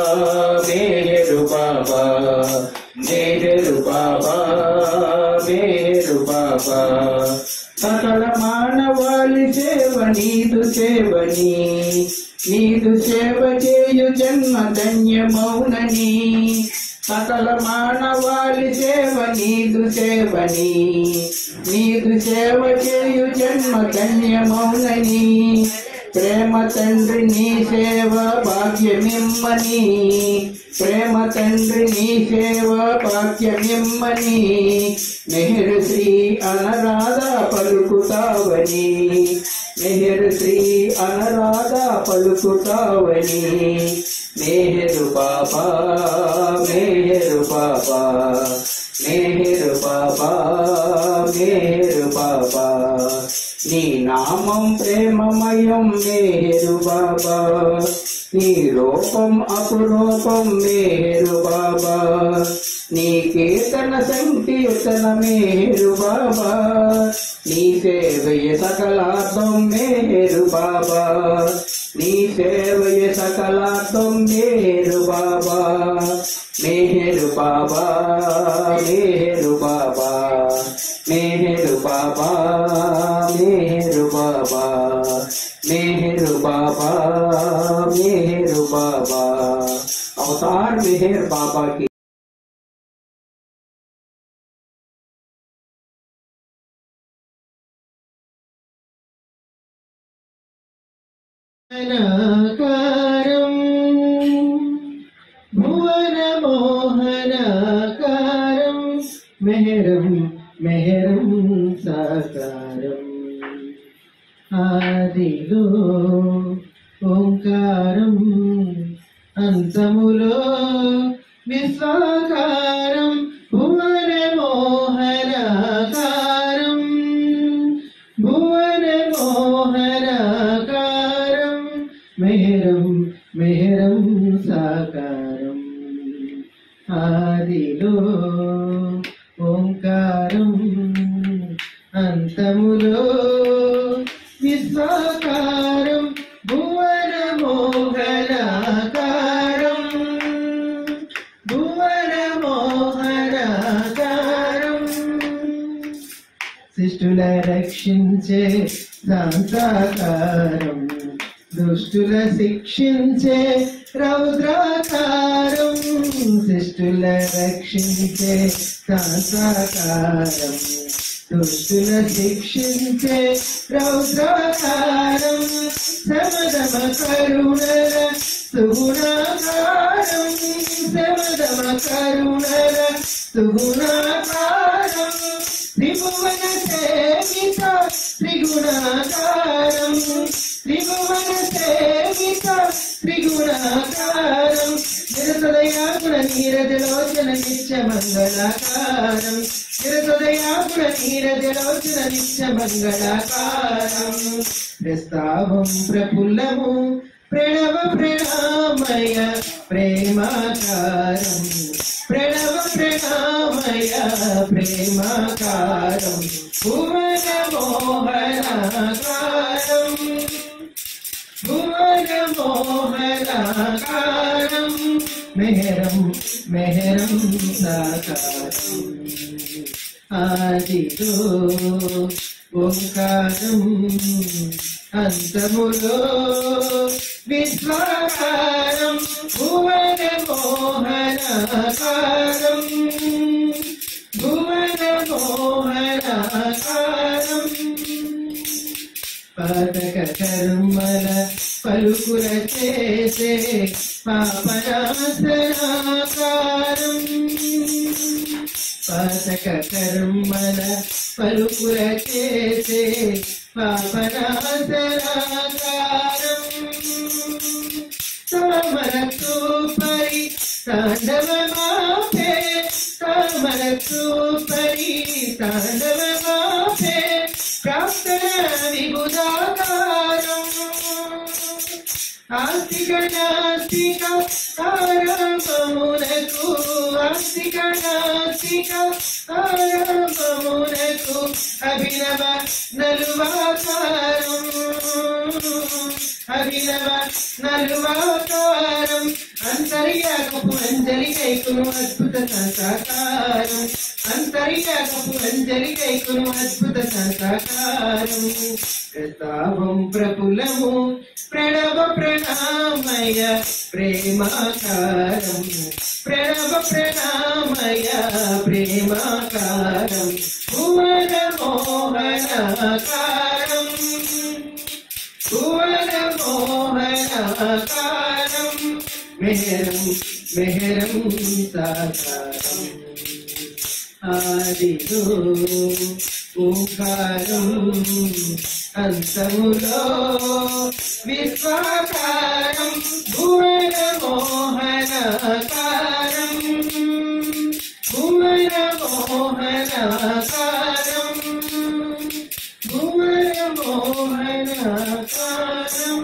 మేహరు బాబా మేహరు బాబా మేహరు బాబా సకల మానవాళి సేవ నీదు సేవని నీదు సేవ చేయు జన్మ ధన్యమౌనని సకల మానవాళి సేవ నీదు సేవని నీదు సేవ చేయు జన్మ ధన్యమౌనని ప్రేమ తండ్రి నీ సేవ భాగ్యమిమ్మని ప్రేమ తండ్రి నీ సేవ భాగ్యమిమ్మని మెహరు శ్రీ అనరాధ పలుకుతావని మెహరు శ్రీ అనరాధ పలుకుతావని మేహరు బాబా మేహరు బాబా మేహరు బాబా మేహరు బాబా నీ నామం ప్రేమమయం మేహరు బాబా నీ రూపం అపురూపం మేహరు బాబా నీ కీర్తన సంకీర్తన మేహరు బాబా నీ సేవయ సకలార్థం మేహరు బాబా నీ సేవయ సకలార్థం మేహరు బాబా మేహరు బాబా మేహరు బాబా మేహరు బాబా మేహరు బాబా मेहर बाबा मेहर बाबा अवतार मेहर बाबा की భువనాకారం భువనమోహనాకారం మెహరం మెహరం సాకారం ఆదిలో ఓంకారం అంతములో విశ్వాకారం భువనమోహనాకారం భువనమోహనాకారం మెహరం మెహరం సాకారం ఆదిలో ఓంకారం అంతములో విశ్వాకారం భువనమోహనాకారం భువనమోహనాకారం శిష్టుల రక్షించే శాంతాకారం దుష్టుల శిక్షించే రౌద్రాకారం శిష్టుల రక్షించే శాంతాకారం దుష్టుల శిక్షించే రౌద్రాకారం సమదమ కరుణల సుగుణాకారం సమదమ కరుణల సుగుణాకారం త్రిభువన సేవిత త్రిగుణాకారం త్రిభువన సేవిత త్రిగుణాకారం నిరసదయాగుణ నీరజలోచన నిత్య మంగళాకారం నిరసదయాగుణ నీరజలోచన నిత్య మంగళాకారం ప్రస్తావం ప్రఫుల్లము ప్రణవ ప్రణామయ ప్రేమాకారం ప్రణవ ప్రణామయ ప్రేమాకారం భువన మోహనాకారం భువన మోహనాకారం మెహరం మెహరం సాకారం ఆదిలో ఓంకారం అంతములో విశ్వాకారం భువన మోహనాకారం భువన మోహనాకారం పాతక కర్మల పలుకుల చేసే పాపనాశనాకారం పాతక కర్మల పలుకుల చేసే పాపనాశనాకారం తామరకు పరి తాండవమాపే తామరకు పరి తాండవమాపే ప్రార్థన విబుధాకారం ఆస్తిక నాస్తిక ఆరంభమునకు ఆస్తిక నాస్తిక ఆరంభమునకు అభినవ నలువాకారం అభినవ నలువాకారం అంతర్యాగపు అంజలి కైకును అద్భుత సాకారం అంతర్యాగపు అంజలి కైకును అద్భుత సాకారం ప్రతాపం ప్రపులము ప్రణవ ప్రణామయ ప్రేమాకారం ప్రణవ ప్రణామయ ప్రేమాకారం భువన మోహనాకారం భువన మోహనాకారం మెహరం మెహరం సాకారం ఆదిలో ఓంకారం అంతములో విశ్వాకారం భువన మోహనాకారం భువన మోహనాకారం భువన మోహనాకారం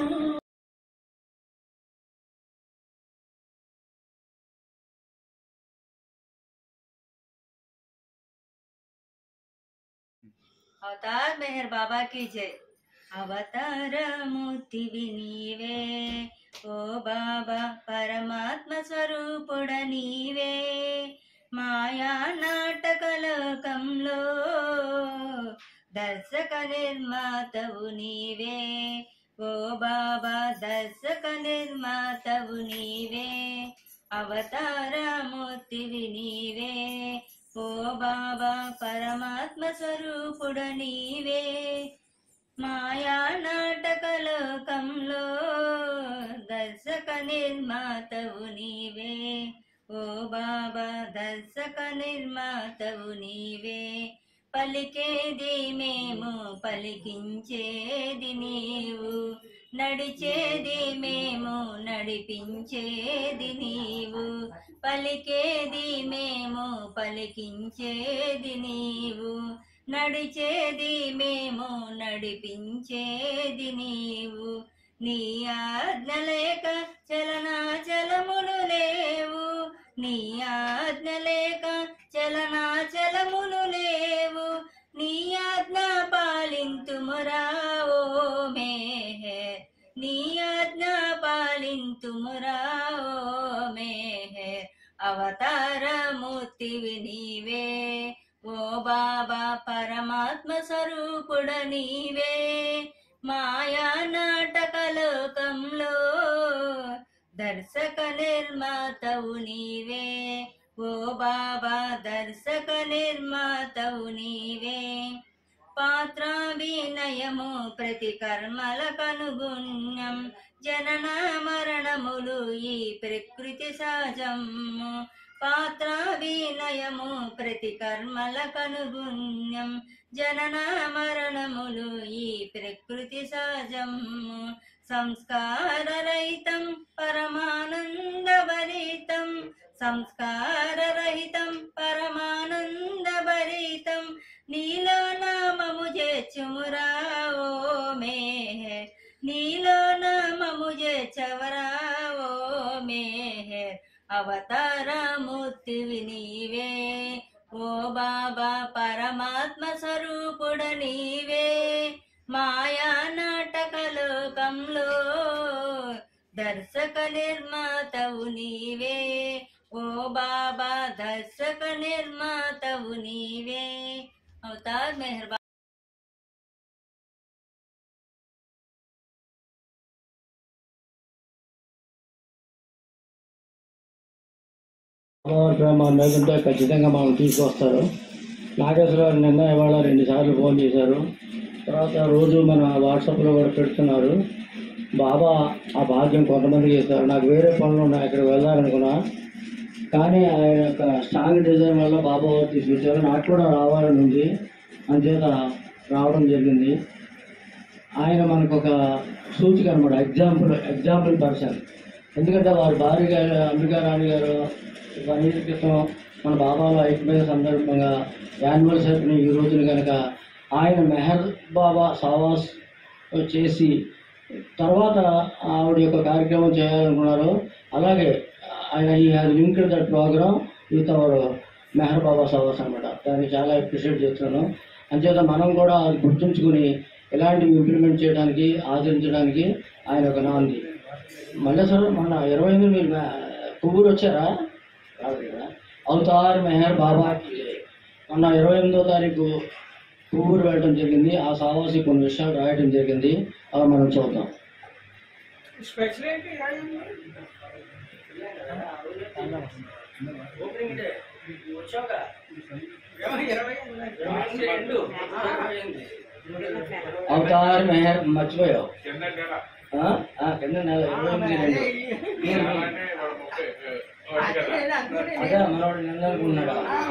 అవతార్ మెహర్ బాబా की जय అవతార మూర్తివి నీవే ఓ బాబా పరమాత్మ స్వరూపుడ నీవే మాయా నాటక లోకంలో దర్శక నిర్మాతవు నీవే ఓ బాబా దర్శక నిర్మాతవు నీవే అవతార మూర్తివి నీవే ఓ బాబా పరమాత్మ స్వరూపుడ నీవే మాయా నాటక లోకంలో దర్శక నిర్మాతవు నీవే ఓ బాబా దర్శక నిర్మాతవు నీవే పలికేది మేము పలికించేది నీవు నడిచేది మేము నడిపించేది నీవు పలికేది మేము పలికించేది నీవు నడిచేది మేము నడిపించేది నీవు నీ ఆజ్ఞ లేక చలనాచలములు లేవు నీ ఆజ్ఞ లేక చలనాచలములు లేవు నీ ఆజ్ఞ పాలింతుమురా ఓ మేహర్ నీ ఆజ్ఞ పాలింతుమురా ఓ మేహర్ అవతార మూర్తివి నీవే ఓ బాబా పరమాత్మ స్వరూపుడ నీవే మాయా నాటక లోకంలో దర్శక నిర్మాతవు నీవే ఓ బాబా దర్శక నిర్మాతవు నీవే పాత్ర వినయము ప్రతి కర్మల కనుగుణ్యం జనన మరణములు ఈ ప్రకృతి సహజము పాత్ర వినయము ప్రతి కర్మల కనుగుణ్యం జనన మరణములు ఈ ప్రకృతి సహజము సంస్కార రహితం పరమానందభరితం సంస్కార రహితం పరమానందభరితం నీలో నామము చేర్చుమురా ఓ మేహర్ నీలో నామము చేర్చవరా ఓ మేహర్ అవతార మూర్తివి నీవే ఓ బాబా పరమాత్మ స్వరూపుడ నీవే మాయా నాటక లోకంలో దర్శక నిర్మాతవు నీవే ఓ బాబా దర్శక నిర్మాతవు నీవే అవతార్ మెహర్బా ప్రేమ మా మీద ఉంటే ఖచ్చితంగా మనం తీసుకొస్తారు నాగేశ్వర గారు నిన్న ఇవాళ రెండు సార్లు ఫోన్ చేశారు తర్వాత రోజు మన వాట్సాప్లో కూడా పెడుతున్నారు బాబా ఆ భాగ్యం కొంతమంది చేస్తారు నాకు వేరే పనులు ఉన్నాయి అక్కడికి వెళ్ళాలనుకున్నా కానీ ఆయన యొక్క స్ట్రాంగ్ డిజైన్ వల్ల బాబా వారు తీసుకొచ్చారు నాకు కూడా రావాలని ఉంది అంచేత రావడం జరిగింది ఆయన మనకు ఒక సూచిక అనమాట ఎగ్జాంపుల్ ఎగ్జాంపుల్ పర్సన్ ఎందుకంటే వారి భార్య గారు అంబికా రాణి గారు వన్ ఇయర్ క్రితం మన బాబాలో ఐక్యమైన సందర్భంగా యానివర్సరీని ఈ రోజున కనుక ఆయన మెహర్ బాబా సావాస్ చేసి తర్వాత ఆవిడ యొక్క కార్యక్రమం చేయాలనుకున్నారు అలాగే ఆయన ఈ has linked that program with our Meher Baba సవాస్ అనమాట దాన్ని చాలా అప్రిషియేట్ చేస్తున్నాను అంచేత మనం కూడా అది గుర్తుంచుకుని ఇలాంటివి ఇంప్లిమెంట్ చేయడానికి ఆచరించడానికి ఆయన ఒక నాంది మల్లేశ్వరం మన ఇరవై ఎనిమిది మీరు మే- కొవ్వూరు వచ్చారా రాలేదు కదా అవతార్ మెహర్ బాబాకి మొన్న ఇరవై ఎనిమిదో తారీఖు కొవ్వూరు వెళ్ళడం జరిగింది ఆ సావాసి కొన్ని విషయాలు రాయడం జరిగింది అవి మనం చూద్దాం స్పెషల్ ఏంటి అవతార్ మెహర్ మర్చిపోయావు కింద నెల ఆ? ఆ, కింద నెల ఇరవై ఎనిమిది రెండు అలానే వాడు ముప్పై వాడు కదా అదే మనవాడు నిన్న అనుకున్నాడు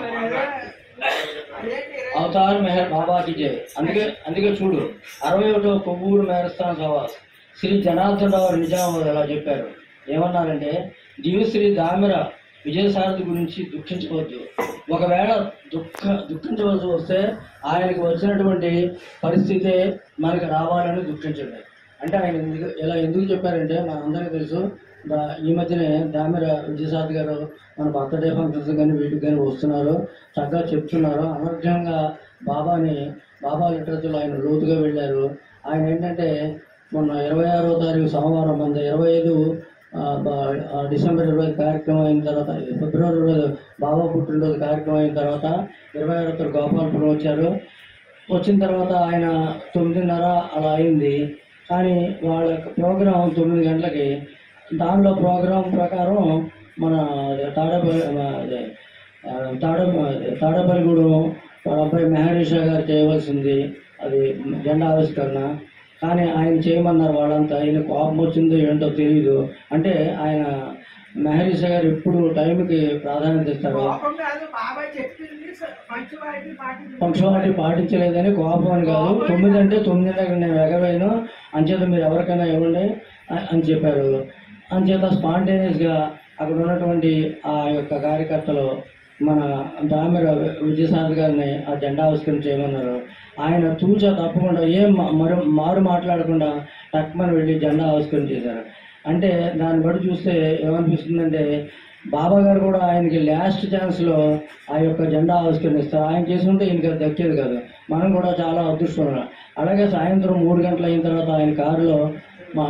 అవతార్ మెహర్ బాబాకి జై అందుకే అందుకే చూడు అరవై ఒకటో కొవ్వూరు మెహర్స్థాన్ సభ శ్రీ జనార్దన్ రావు నిజామాబాద్ ఎలా చెప్పారు ఏమన్నారంటే దివ్యశ్రీ దామిర విజయసారథి గురించి దుఃఖించవద్దు ఒకవేళ దుఃఖ దుఃఖించవలసి వస్తే ఆయనకి వచ్చినటువంటి పరిస్థితే మనకి రావాలని దుఃఖించండి అంటే ఆయన ఎందుకు ఇలా ఎందుకు చెప్పారంటే మనందరికీ తెలుసు దా- ఈ మధ్యనే దామిర విజయసారథి గారు మన బర్త్డే ఫంక్షన్స్ కానీ వీటికి కానీ వస్తున్నారు చక్కగా చెప్తున్నారు అనర్ఘ్యంగా బాబాని బాబా లిటరేచర్లో ఆయన లోతుగా వెళ్ళారు ఆయన ఏంటంటే మొన్న ఇరవై ఆరో తారీఖు సోమవారం మన ఇరవై ఐదు ఆ, బ- ఆ, డిసెంబర్ ఇరవై ఐదు కార్యక్రమం అయిన తర్వాత ఫిబ్రవరి ఇరవై ఐదు బాబా పుట్టినరోజు కార్యక్రమం అయిన తర్వాత ఇరవై ఆరో తారీఖు గోపాలపురం వచ్చారు వచ్చిన తర్వాత ఆయన తొమ్మిదిన్నర అలా అయింది కానీ వాళ్ళ యొక్క ప్రోగ్రాం తొమ్మిది గంటలకి దానిలో ప్రోగ్రాం ప్రకారం మన తాడపల్లి అదే, ఆ, తాడ తాడపల్లిగూడెం వాళ్ళ అబ్బాయి మెహరీషా గారు చేయవలసింది అది జెండా ఆవిష్కరణ కానీ ఆయన చేయమన్నారు వాళ్ళంతా ఆయన కోపం వచ్చిందో ఏంటో తెలియదు అంటే ఆయన మెహరీషా గారు ఎప్పుడు టైంకి ప్రాధాన్యత ఇస్తారు కోపం కాదు బాబాయ్ చెప్పింది మంచి వారికి పాటించు పంక్చువాలిటీ పాటించలేదని కోపం అని కాదు తొమ్మిది అంటే తొమ్మిది దగ్గర నేను ఎగవేయను అంచేత మీరు ఎవరికైనా ఇవ్వండి అ- అని చెప్పారు అంచేత స్పాంటేనియస్గా అక్కడ ఉన్నటువంటి ఆ యొక్క కార్యకర్తలు మన దామిర విజయసారథి గారిని ఆ జెండా ఆవిష్కరణ చేయమన్నారు ఆయన తూచా తప్పకుండా ఏం మా- మరో మారు మాట్లాడకుండా టక్మని వెళ్ళి జెండా ఆవిష్కరణ చేశారు అంటే దాన్ని బట్టి చూస్తే ఏమనిపిస్తుందంటే బాబా గారు కూడా ఆయనకి లాస్ట్ ఛాన్స్లో ఆ యొక్క జెండా ఆవిష్కరణ ఇస్తారు ఆయన చేసుకుంటే ఈయనకి అది దక్కేది కాదు మనం కూడా చాలా అదృష్టం అలాగే సాయంత్రం మూడు గంటలు అయిన తర్వాత ఆయన కారులో మా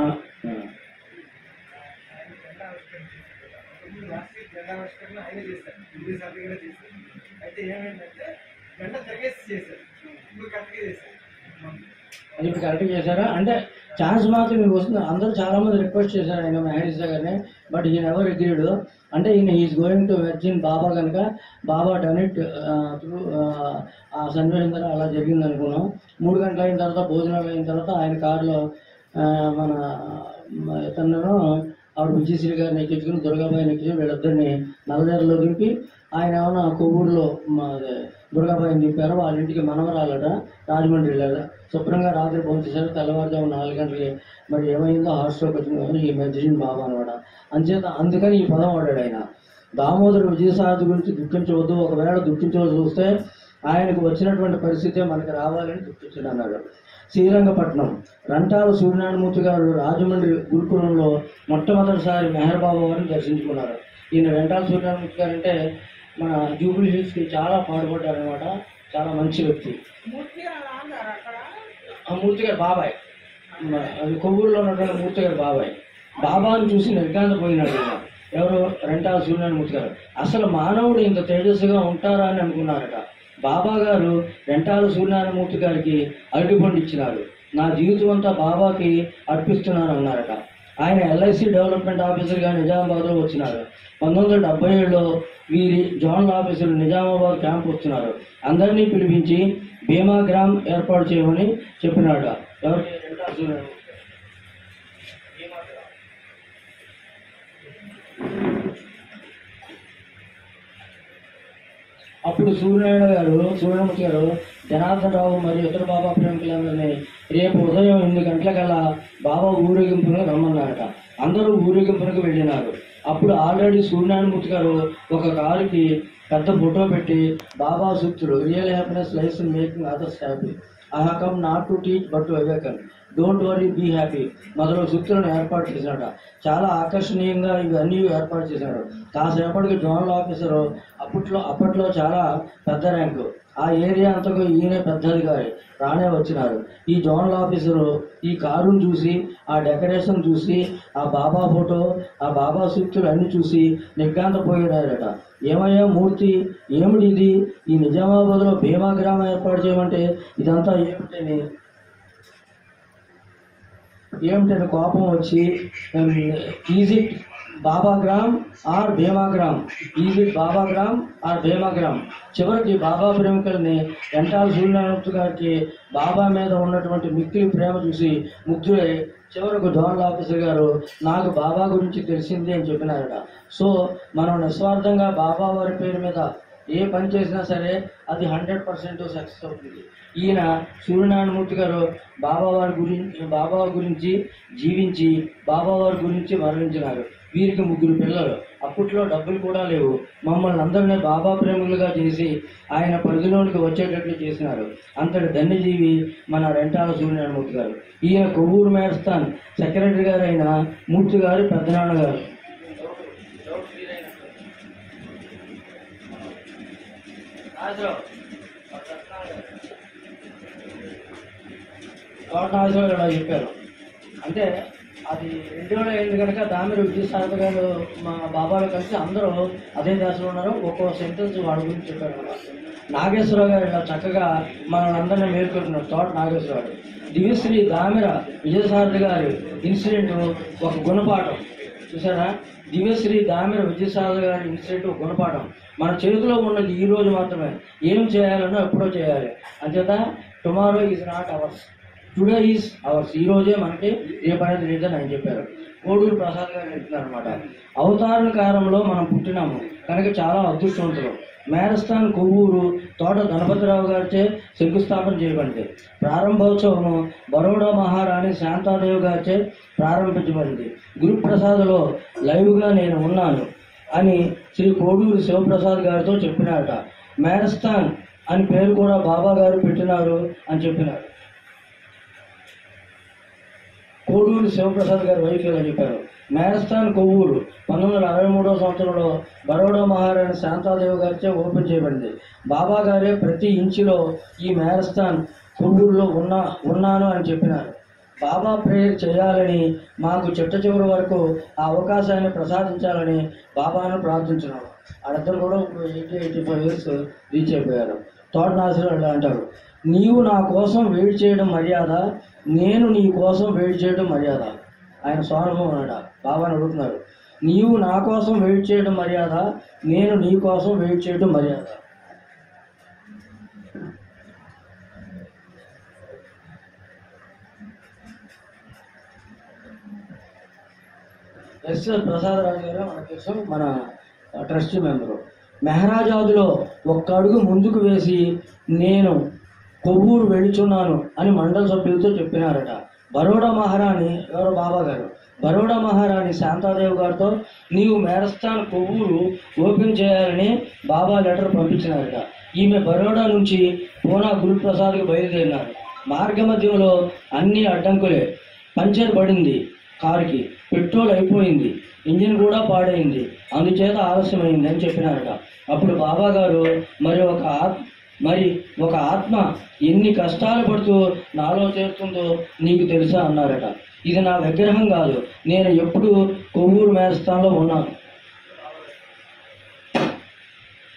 జెండా ఆవిష్కరణ ఆయన చేశారు హిందీ సర్టిఫికేట్ చేశారు అయితే ఏమైందంటే జెండా తిరిగేసి చేశారు ఇప్పుడు కరెక్ట్గా చేశారు అది ఇప్పుడు కరెక్ట్ చేశారా అంటే ఛాన్స్ మాత్రం మీకు వస్తుంది అందరూ చాలా మంది రిక్వెస్ట్ చేశారు ఆయన మహేష్ గారిని బట్ ఈయన ఎవరు అగ్రీడ్ అంటే ఈయన is going to virgin Baba కనుక బాబా డన్ ఇట్ త్రూ ఆ సన్నివేశం అలా జరిగింది అనుకున్నాం మూడు గంటలు అయిన తర్వాత భోజనాలు అయిన తర్వాత ఆయన కారులో ఆ, మన మ- ఇతను ఆవిడ విజయశ్రీ గారిని ఎక్కించుకుని దుర్గాబాయిని ఎక్కించి వీళ్ళిద్దరిని నల్లజర్లో దింపి ఆయన ఏమన్నా కొవ్వూరులో మా అదే దుర్గాబాయిని దింపారు వాళ్ళ ఇంటికి మనవరాలట రాజమండ్రి వెళ్ళారు శుభ్రంగా రాత్రి భోంచేశారు తెల్లవారుజాము నాలుగు గంటలకి మరి ఏమైందో హాస్టల్కి వచ్చింది ఈ మెజ్జిన్ బాబా అనమాట అంచేత అందుకని ఈ పదం వాడాడు ఆయన దామోదర విజయసారథి గురించి దుఃఖించవద్దు ఒకవేళ దుఃఖించవలసి వస్తే ఆయనకు వచ్చినటువంటి పరిస్థితే మనకి రావాలని దుఃఖించడం అన్నాడు శ్రీరంగపట్నం రంటాల సూర్యనారాయణమూర్తి గారు రాజమండ్రి గురుకులంలో మొట్టమొదటిసారి మెహర్ బాబా వారిని దర్శించుకున్నారు ఈయన రెంటాల సూర్యనారాయణమూర్తి గారు అంటే మన జూబిలీ హిల్స్కి చాలా పాటుపడ్డారు అనమాట చాలా మంచి వ్యక్తి మూర్తి అన్నారు అక్కడ ఆ మూర్తి గారు బాబాయ్ మ- అది కొవ్వూరులో ఉన్నటువంటి మూర్తి గారు బాబాయ్ బాబాను చూసి నిర్గాంత పోయినాడు ఈయన. ఎవరు రెంటాల సూర్యనారాయణమూర్తి గారు అసలు మానవుడు ఇంత తేజస్సుగా ఉంటారా అని అనుకున్నారట బాబా గారు రెంటాల సూర్యనారాయణమూర్తి గారికి అరటిపండు ఇచ్చినారు నా జీవితం అంతా బాబాకి అర్పిస్తున్నాను అన్నారట ఆయన ఎల్ఐసి డెవలప్మెంట్ ఆఫీసర్గా నిజామాబాద్లో వచ్చినారు పంతొమ్మిది వందల డెబ్బై ఏడులో వీరి జోనల్ ఆఫీసులు నిజామాబాద్ క్యాంప్ వస్తున్నారు అందరినీ పిలిపించి బీమా గ్రామ్ ఏర్పాటు చేయమని చెప్పినాడు ఎవరికి రెంటాల సూర్యనారాయణమూర్తి అప్పుడు సూర్యనారాయణ గారు సూర్యమూర్తి గారు జనార్దన్ రావు మరియు ఇతర బాబా ప్రేమికులందరినీ రేపు ఉదయం ఎనిమిది గంటలకల్లా బాబా ఊరేగింపును రమ్మన్నారట అందరూ ఊరేగింపునకు వెళ్ళినారు అప్పుడు ఆల్రెడీ సూర్యనారాయణమూర్తి గారు ఒక కారుకి పెద్ద ఫోటో పెట్టి బాబా సూక్తులు real happiness life in making others happy I have come not to teach but to awaken don't worry be happy మొదలగు సూక్తులను ఏర్పాటు చేశాడు చాలా ఆకర్షణీయంగా ఇవన్నీ ఏర్పాటు చేశాడు కాసేపటికి జోనల్ ఆఫీసర్ అప్పట్లో అప్పట్లో చాలా పెద్ద ర్యాంకు ఆ ఏరియా అంతకు ఈయన పెద్ద అధికారి రానే వచ్చినారు ఈ జోనల్ ఆఫీసరు ఈ కారును చూసి ఆ డెకరేషన్ చూసి ఆ బాబా ఫోటో ఆ బాబా సూక్తులు అన్ని చూసి నిర్గాంతపోయాడట ఏమయ్యా మూర్తి ఏమిటి ఇది ఈ నిజామాబాద్లో భీమా గ్రామం ఏర్పాటు చేయమంటే ఇదంతా ఏమిటని ఏమిటని కోపం వచ్చి ఈజీ బాబా గ్రామ్ ఆర్ భీమా గ్రామ్ ఈజీ బాబా గ్రామ్ ఆర్ భీమా గ్రామ్ చివరికి బాబా ప్రేమికుల్ని ఎంటాల సూర్యనారాయణ గారికి బాబా మీద ఉన్నటువంటి మిక్కిలి ప్రేమ చూసి ముగ్ధులై చివరకు జోనల్ ఆఫీసర్ గారు నాకు బాబా గురించి తెలిసింది అని చెప్పినారట సో మనం నిస్వార్థంగా బాబా వారి పేరు మీద ఏ పని చేసినా సరే అది హండ్రెడ్ పర్సెంట్ సక్సెస్ అవుతుంది ఈయన సూర్యనారాయణమూర్తి గారు బాబా వారి గురించి బాబా గురించి జీవించి బాబా వారి గురించి మరణించినారు వీరికి ముగ్గురు పిల్లలు అప్పట్లో డబ్బులు కూడా లేవు మమ్మల్ని అందరినీ బాబా ప్రేమికులుగా చేసి ఆయన పరిధిలోనికి వచ్చేటట్లు చేసినారు అంతటి ధన్యజీవి మన రెంటాల సూర్యనారాయణమూర్తి గారు ఈయన కొవ్వూరు మేడస్థాన్ సెక్రటరీ గారు అయిన మూర్తి గారు పెద్దనాన్న గారు కోటనాథరావు ఇలా చెప్పారు అంటే అది రెండు వేల ఐదు కనుక దామిరి విజయసారథ గారు మా బాబాలు కలిసి అందరూ అదే దశలో ఉన్నారు ఒక్కో సెంటెన్స్ వాడి గురించి చెప్పారు అన్నమాట. నాగేశ్వరరావు గారు ఇలా చక్కగా మనల్ని అందరినీ మేల్కొంటున్నారు తోట నాగేశ్వరరావు గారు దివ్యశ్రీ దామిర విజయసారథి గారి ఇన్సిడెంట్ ఒక గుణపాఠం చూసారా దివ్యశ్రీ దామిర విజయసారథి గారి ఇన్సిడెంట్ ఒక గుణపాఠం మన చేతిలో ఉన్నది ఈ రోజు మాత్రమే ఏం చేయాలనో ఎప్పుడో చేయాలి అంచేత tomorrow is not ours today is ours ఈ రోజే మనకి రేపు అనేది లేదని ఆయన చెప్పారు కోడూరు ప్రసాద్ గారు చెప్తున్నారు అనమాట అవతారణ కాలంలో మనం పుట్టినాము కనుక చాలా అదృష్టవంతులు మేరస్థాన్ కొవ్వూరు తోట గణపతిరావు గారిచే శంకుస్థాపన చేయబడింది ప్రారంభోత్సవము బరోడా మహారాణి శాంతాదేవి గారిచే ప్రారంభించబడింది గురుప్రసాద్లో లైవ్గా నేను ఉన్నాను అని శ్రీ కోడూరు శివప్రసాద్ గారితో చెప్పినారట మేరస్థాన్ అని పేరు కూడా బాబా గారు పెట్టినారు అని చెప్పినారు కోడూరు శివప్రసాద్ గారు వైఫ్ ఇలా చెప్పారు మేరస్థాన్ కొవ్వూరు పంతొమ్మిది వందల అరవై మూడవ సంవత్సరంలో బరోడా మహారాణి శాంతాదేవి గారిచే ఓపెన్ చేయబడింది బాబా గారే ప్రతి ఇంచులో ఈ మేరస్థాన్ కొవ్వూరులో ఉన్నా ఉన్నాను అని చెప్పినారు బాబా ప్రేయర్ చేయాలని మాకు చిట్ట చివరి వరకు ఆ అవకాశాన్ని ప్రసాదించాలని బాబాను ప్రార్థించున్నాము వాళ్ళిద్దరు కూడా ఇప్పుడు eighty eighty five years reach అయిపోయారు తోట నాశనం అంటారు నీవు నా కోసం వెయిట్ చేయడం మర్యాద నేను నీ కోసం వెయిట్ చేయడం మర్యాద ఆయన స్వానుభవం అన్నాడు బాబాని అడుగుతున్నారు నీవు నా కోసం వెయిట్ చేయడం మర్యాద నేను నీ కోసం వెయిట్ చేయడం మర్యాద ఎస్ఎస్ ప్రసాద్ రాజు గారు మనకు తెలుసు మన ట్రస్టీ మెంబరు మెహరాజాదులో ఒక్క అడుగు ముందుకు వేసి నేను కొవ్వూరు వెళుచున్నాను అని మండల సభ్యులతో చెప్పినారట బరోడా మహారాణి ఎవరో బాబా గారు బరోడా మహారాణి శాంతాదేవి గారితో నీవు మేరస్థాన్ కొవ్వూరు ఓపెన్ చేయాలని బాబా లెటర్ పంపించినారట ఈమె బరోడా నుంచి పూనా గురుప్రసాద్కి బయలుదేరినారు మార్గ మధ్యంలో అన్ని అడ్డంకులే పంచర్ పడింది కారుకి పెట్రోల్ అయిపోయింది ఇంజిన్ కూడా పాడైంది అందుచేత ఆలస్యమైంది అని చెప్పినారట అప్పుడు బాబా గారు మరి ఒక ఆత్ మరి ఒక ఆత్మ ఎన్ని కష్టాలు పడుతూ నాలో చేరుతుందో నీకు తెలుసా అన్నారట ఇది నా విగ్రహం కాదు నేను ఎప్పుడు కొవ్వూరు మేరస్థానంలో ఉన్నాను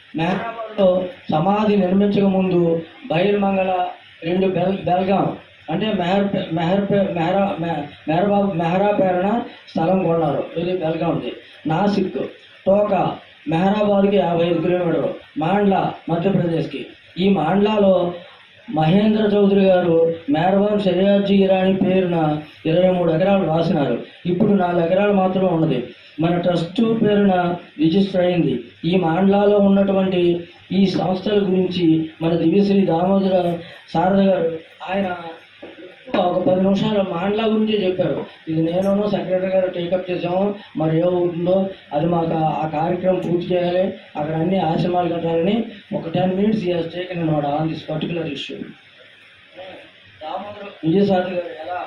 మెహరాబాద్లో సమాధి నిర్మించక ముందు బైర్మంగళ రెండు బెల్ బెల్గాం అంటే మెహర్ మెహర్ పే- మెహరా మె- మెహర్బాబు మెహరా పేరున స్థలం కొన్నారు ఇది బెల్గాంది నాసిక్ టోకా మెహరాబాద్కి యాభై ఐదు కిలోమీటర్లు మాండ్లా మధ్యప్రదేశ్కి ఈ మాండ్లాలో మహేంద్ర చౌదరి గారు మెహర్బాన్ షరియాజీ ఇరానీ పేరున ఇరవై మూడు ఎకరాలు రాసినారు ఇప్పుడు నాలుగు ఎకరాలు మాత్రమే ఉన్నది మన ట్రస్ట్ పేరున రిజిస్టర్ అయింది ఈ మాండ్లాలో ఉన్నటువంటి ఈ సంస్థల గురించి మన దివ్యశ్రీ దామోదర శారద గారు ఆయన ఒక పది నిమిషాలు మాండ్లా గురించి చెప్పారు ఇది నేను సెక్రటరీ గారు టేకప్ చేసాము మరి ఏమవుతుందో అది మాకు ఆ- ఆ కార్యక్రమం పూర్తి చేయాలి అక్కడ అన్ని ఆశ్రమాలు కట్టాలని ఒక టెన్ మినిట్స్ ఇయర్స్ టేకన్ అనమాట on this particular issue Damodara Vijayasari garu ఎలా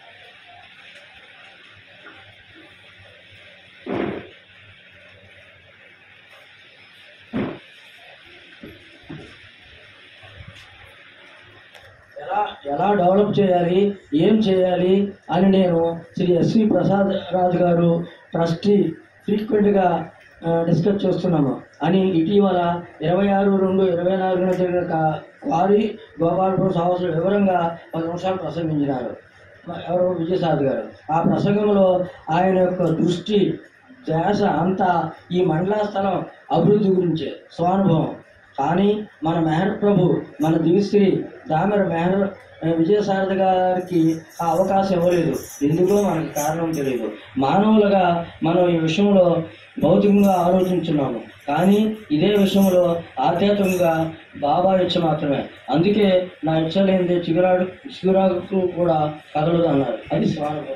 ఎలా ఎలా డెవలప్ చేయాలి ఏం చేయాలి అని నేను శ్రీ ఎస్వి ప్రసాద్ రాజు గారు ట్రస్టీ ఫ్రీక్వెంట్గా డిస్కస్ చేస్తున్నాము అని ఇటీవల ఇరవై ఆరు రెండు ఇరవై నాలుగున జరిగిన కా- వారి గోపాలపురం సహోదరు వివరంగా పది నిమిషాలు ప్రసంగించినారు ఎవరు విజయసాద్ గారు ఆ ప్రసంగంలో ఆయన యొక్క దృష్టి ధ్యాస అంతా ఈ మండల స్థలం అభివృద్ధి గురించే స్వానుభవం కానీ మన మెహర్ ప్రభు మన దివిశ్రీ దామెర మెహర్ విజయసారథి గారికి ఆ అవకాశం ఇవ్వలేదు ఎందుకో మనకి కారణం తెలియదు మానవులుగా మనం ఈ విషయంలో భౌతికంగా ఆలోచించున్నాము కానీ ఇదే విషయంలో ఆధ్యాత్మికంగా బాబా ఇచ్చ మాత్రమే అందుకే నా ఇచ్చ లేనిదే చిగురాడు చిగురాకు కూడా కదలదు అన్నారు అది స్వానుభవం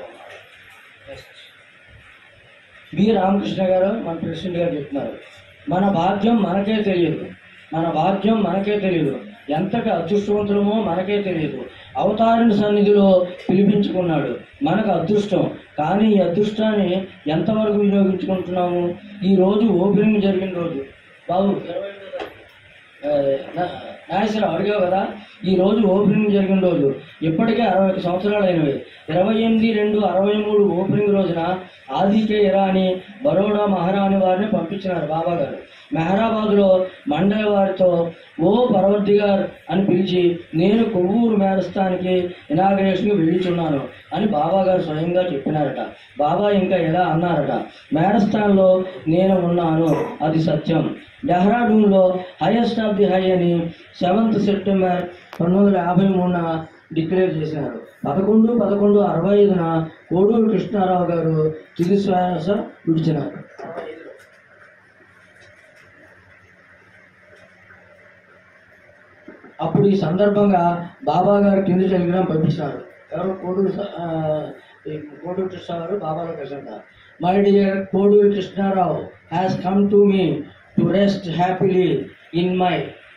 బి రామకృష్ణ గారు మన ప్రెసిడెంట్ గారు చెప్తున్నారు మన భాగ్యం మనకే తెలియదు మన భాగ్యం మనకే తెలియదు ఎంతటి అదృష్టవంతులమో మనకే తెలియదు అవతారిని సన్నిధిలో పిలిపించుకున్నాడు మనకు అదృష్టం కానీ ఈ అదృష్టాన్ని ఎంతవరకు వినియోగించుకుంటున్నాము ఈ రోజు ఓపెనింగ్ జరిగిన రోజు బాబు ఇరవై ఎనిమిదో తారీఖు. ఆ, నా- నాగేశ్వరరావు అడిగావు కదా ఈ రోజు ఓపెనింగ్ జరిగిన రోజు ఇప్పటికే అరవై ఒక్క సంవత్సరాలు అయినవి ఇరవై ఎనిమిది రెండు అరవై మూడు ఓపెనింగ్ రోజున ఆదికే ఇరానీ బరోడా మహారాణి వారిని పంపించినారు బాబా గారు మెహరాబాద్లో మండలి వారితో ఓ పర్వతిగార్ అని పిలిచి నేను కొవ్వూరు మేరస్థానికి ఇనాగ్రేషన్కి వెళ్ళిచున్నాను అని బాబా గారు స్వయంగా చెప్పినారట బాబా ఇంకా ఎలా అన్నారట మేరస్థాన్లో నేను ఉన్నాను అది సత్యం డెహ్రాడూన్లో హైయెస్ట్ ఆఫ్ ది హై అని సెవెంత్ సెప్టెంబర్ పంతొమ్మిది వందల యాభై మూడున డిక్లేర్ చేసినారు పదకొండు పదకొండు అరవై ఐదున కోడూరు కృష్ణారావు గారు తుది శ్వాస విడిచినారు అప్పుడు ఈ సందర్భంగా బాబా గారు కింది టెలిగ్రామ్ పంపించినారు ఎవరు కోడూరు స- ఆ, ఈ కోడూరు కృష్ణారావు బాబాలో present my dear Koduru Krishnarao has come to me to rest happily in my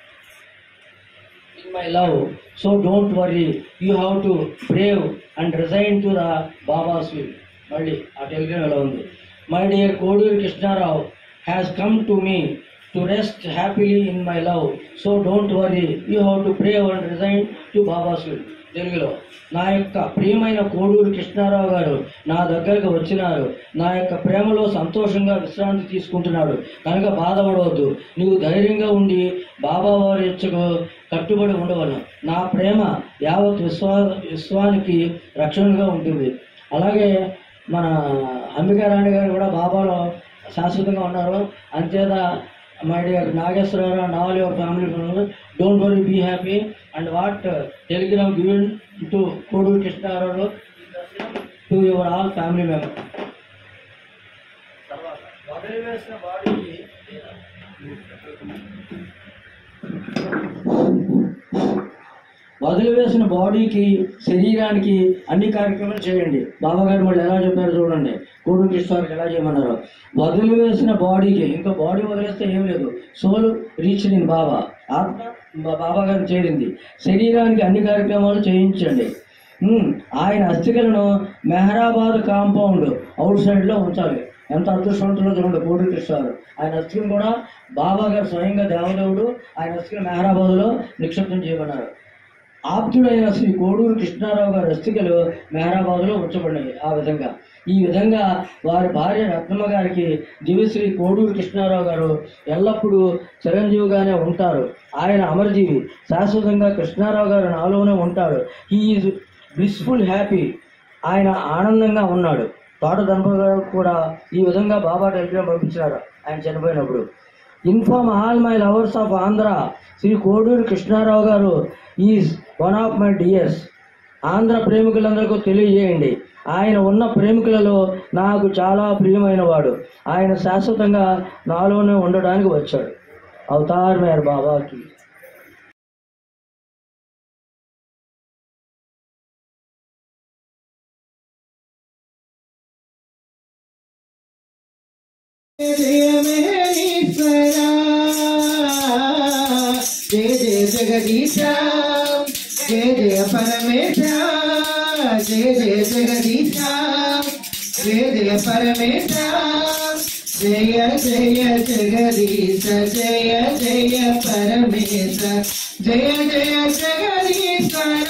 in my love. So don't worry. You have to brave and resign to the Baba's will. మళ్ళీ ఆ టెలిగ్రామ్ ఎలా ఉంది my dear Koduri Krishnarao has come to me to rest happily in my love so don't worry you have to pray and resign to Baba's will తెలుగులో నా యొక్క ప్రియమైన కోడూరు కృష్ణారావు గారు నా దగ్గరకు వచ్చినారు నా యొక్క ప్రేమలో సంతోషంగా విశ్రాంతి తీసుకుంటున్నాడు కనుక బాధపడవద్దు నీవు ధైర్యంగా ఉండి బాబా వారి ఇచ్చకు కట్టుబడి ఉండవలను నా ప్రేమ యావత్ విశ్వా విశ్వానికి రక్షణగా ఉంటుంది అలాగే మన అంబికా రాణి గారు కూడా బాబాలో శాశ్వతంగా ఉన్నారు అంతేత my dear Nageswararao and all your family don't worry be happy and what telegram given to Koduru Krishnarao to your all family member తర్వాత వదిలివేసిన బాడీకి వదిలివేసిన బాడీకి శరీరానికి అన్ని కార్యక్రమాలు చేయండి బాబా గారు మళ్ళీ ఎలా చెప్పారు చూడండి కోడు కృష్ణారికి ఎలా చేయమన్నారు వదిలివేసిన బాడీకి ఇంకా బాడీ వదిలేస్తే ఏం లేదు సోల్ రీచ్ ఇన్ బాబా ఆత్మ బా- బాబా గారు చేరింది శరీరానికి అన్ని కార్యక్రమాలు చేయించండి ఉమ్, ఆయన అస్థికలను మెహరాబాద్ కాంపౌండ్ అవుట్ సైడ్ లో ఉంచాలి ఎంత అదృష్టవంతులో చూడండి కోడి కృష్ణారు ఆయన అస్థికను కూడా బాబా గారు స్వయంగా దేవదేవుడు ఆయన అస్థికను మెహరాబాద్ లో నిక్షిప్తం చేయమన్నారు ఆప్తుడైన శ్రీ కోడూరు కృష్ణారావు గారి అస్థికలు మెహరాబాద్లో ఉంచబడినవి ఆ విధంగా ఈ విధంగా వారి భార్య రత్నమ్మ గారికి దివిశ్రీ కోడూరు కృష్ణారావు గారు ఎల్లప్పుడూ చిరంజీవిగానే ఉంటారు ఆయన అమరజీవి శాశ్వతంగా కృష్ణారావు గారు నాలోనే ఉంటాడు హీఈస్ బ్లిస్ఫుల్ హ్యాపీ ఆయన ఆనందంగా ఉన్నాడు తోట దంపతి గారు కూడా ఈ విధంగా బాబా టెలిగ్రామ్ పంపించారు ఆయన చనిపోయినప్పుడు inform all my lovers of Andhra Shri Koduru Krishnarao garu is one of my dears Andhra ప్రేమికులందరికీ తెలియజేయండి ఆయన ఉన్న ప్రేమికులలో నాకు చాలా ప్రియమైన వాడు ఆయన శాశ్వతంగా నాలోనే ఉండడానికి వచ్చాడు అవతార్ మేర్ బాబాకి జయ మహేశ్వర జయ జయ జగదీశ జయ జయ పరమేశ జయ జయ జగదీశ జయ జయ పరమేశ జయ జయ జగదీశ జయ జయ పరమేశ జయ జయ జగదీశ్వర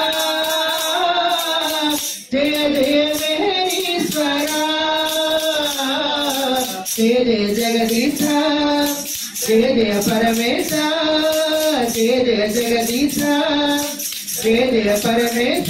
జయ జయ మహేశ్వర జయ జయ జగదీశ జయ జయ పరమేశ జయ జయ జగదీశ జయ జయ పరమేశ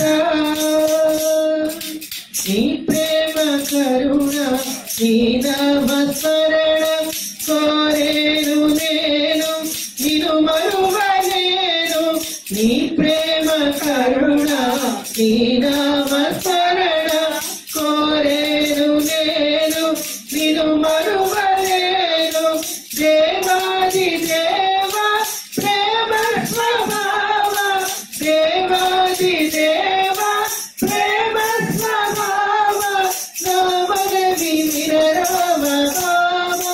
నీ ప్రేమ కరుణ నీ నామస్మరణ కోరేను నేను నిను మరువలేను నీ ప్రేమ కరుణ నీ నామస్మరణ కోరేను నేను నిను మరువలేను దేవాది దేవ ప్రేమ స్వభావ దేవాది దేవ ప్రేమ స్వభావ నామగవి విరరామ బాబా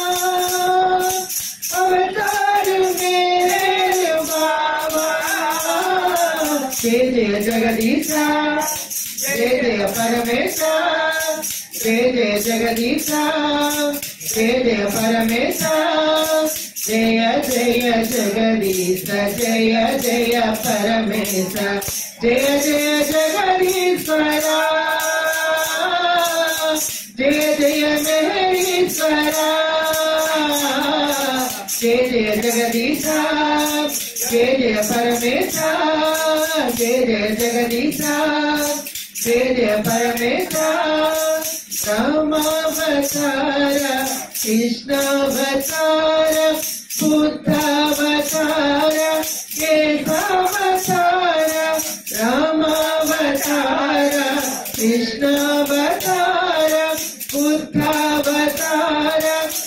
అవతారు మేరే బాబా జయ జయ జగదీశ జయ జయ పరమేశ జయ జయ జగదీశ జయ జయ పరమేశ జయ జయ జగదీశ జయ జయ పరమేశ జయ జయ జగదీశ్వర జయ జయ మహేశ్వర జయ జయ జగదీశ జయ జయ పరమేశ జయ జయ జగదీశ జయ జయ పరమేశ రామావతార కృష్ణావతార బుద్ధావతార కేశావతార రామావతార కృష్ణావతార బుద్ధావతార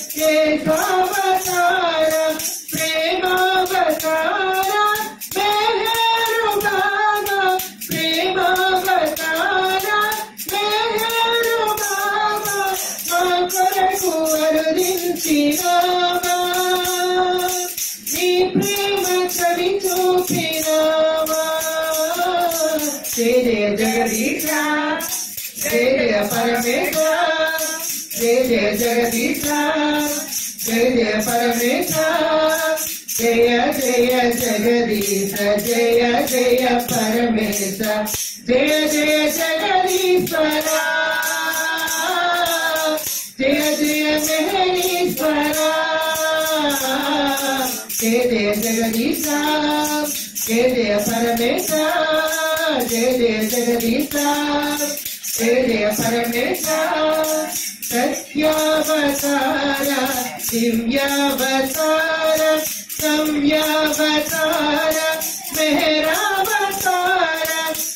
కేశావతార ప్రేమావతార మెహరుబాన ప్రేమావతార మెహరుబాన మా కొరకు అరుదించినావా నీ ప్రేమ చవి చూపినావా జయ జయ జగదీశ జయ జయ పరమేశ జయ జయ జగదీశ జయ జయ పరమేశ జయ జయ జగదీశ జయ జయ పరమేశ జయ జయ జగదీశ్వర జయ జయ మహేశ్వర జయ జయ జగదీశ జయ జయ పరమేశ జయ జయ జగదీశ జయ జయ పరమేశ సత్యావతార దివ్యావతార సంవ్యావతార మెహరావతార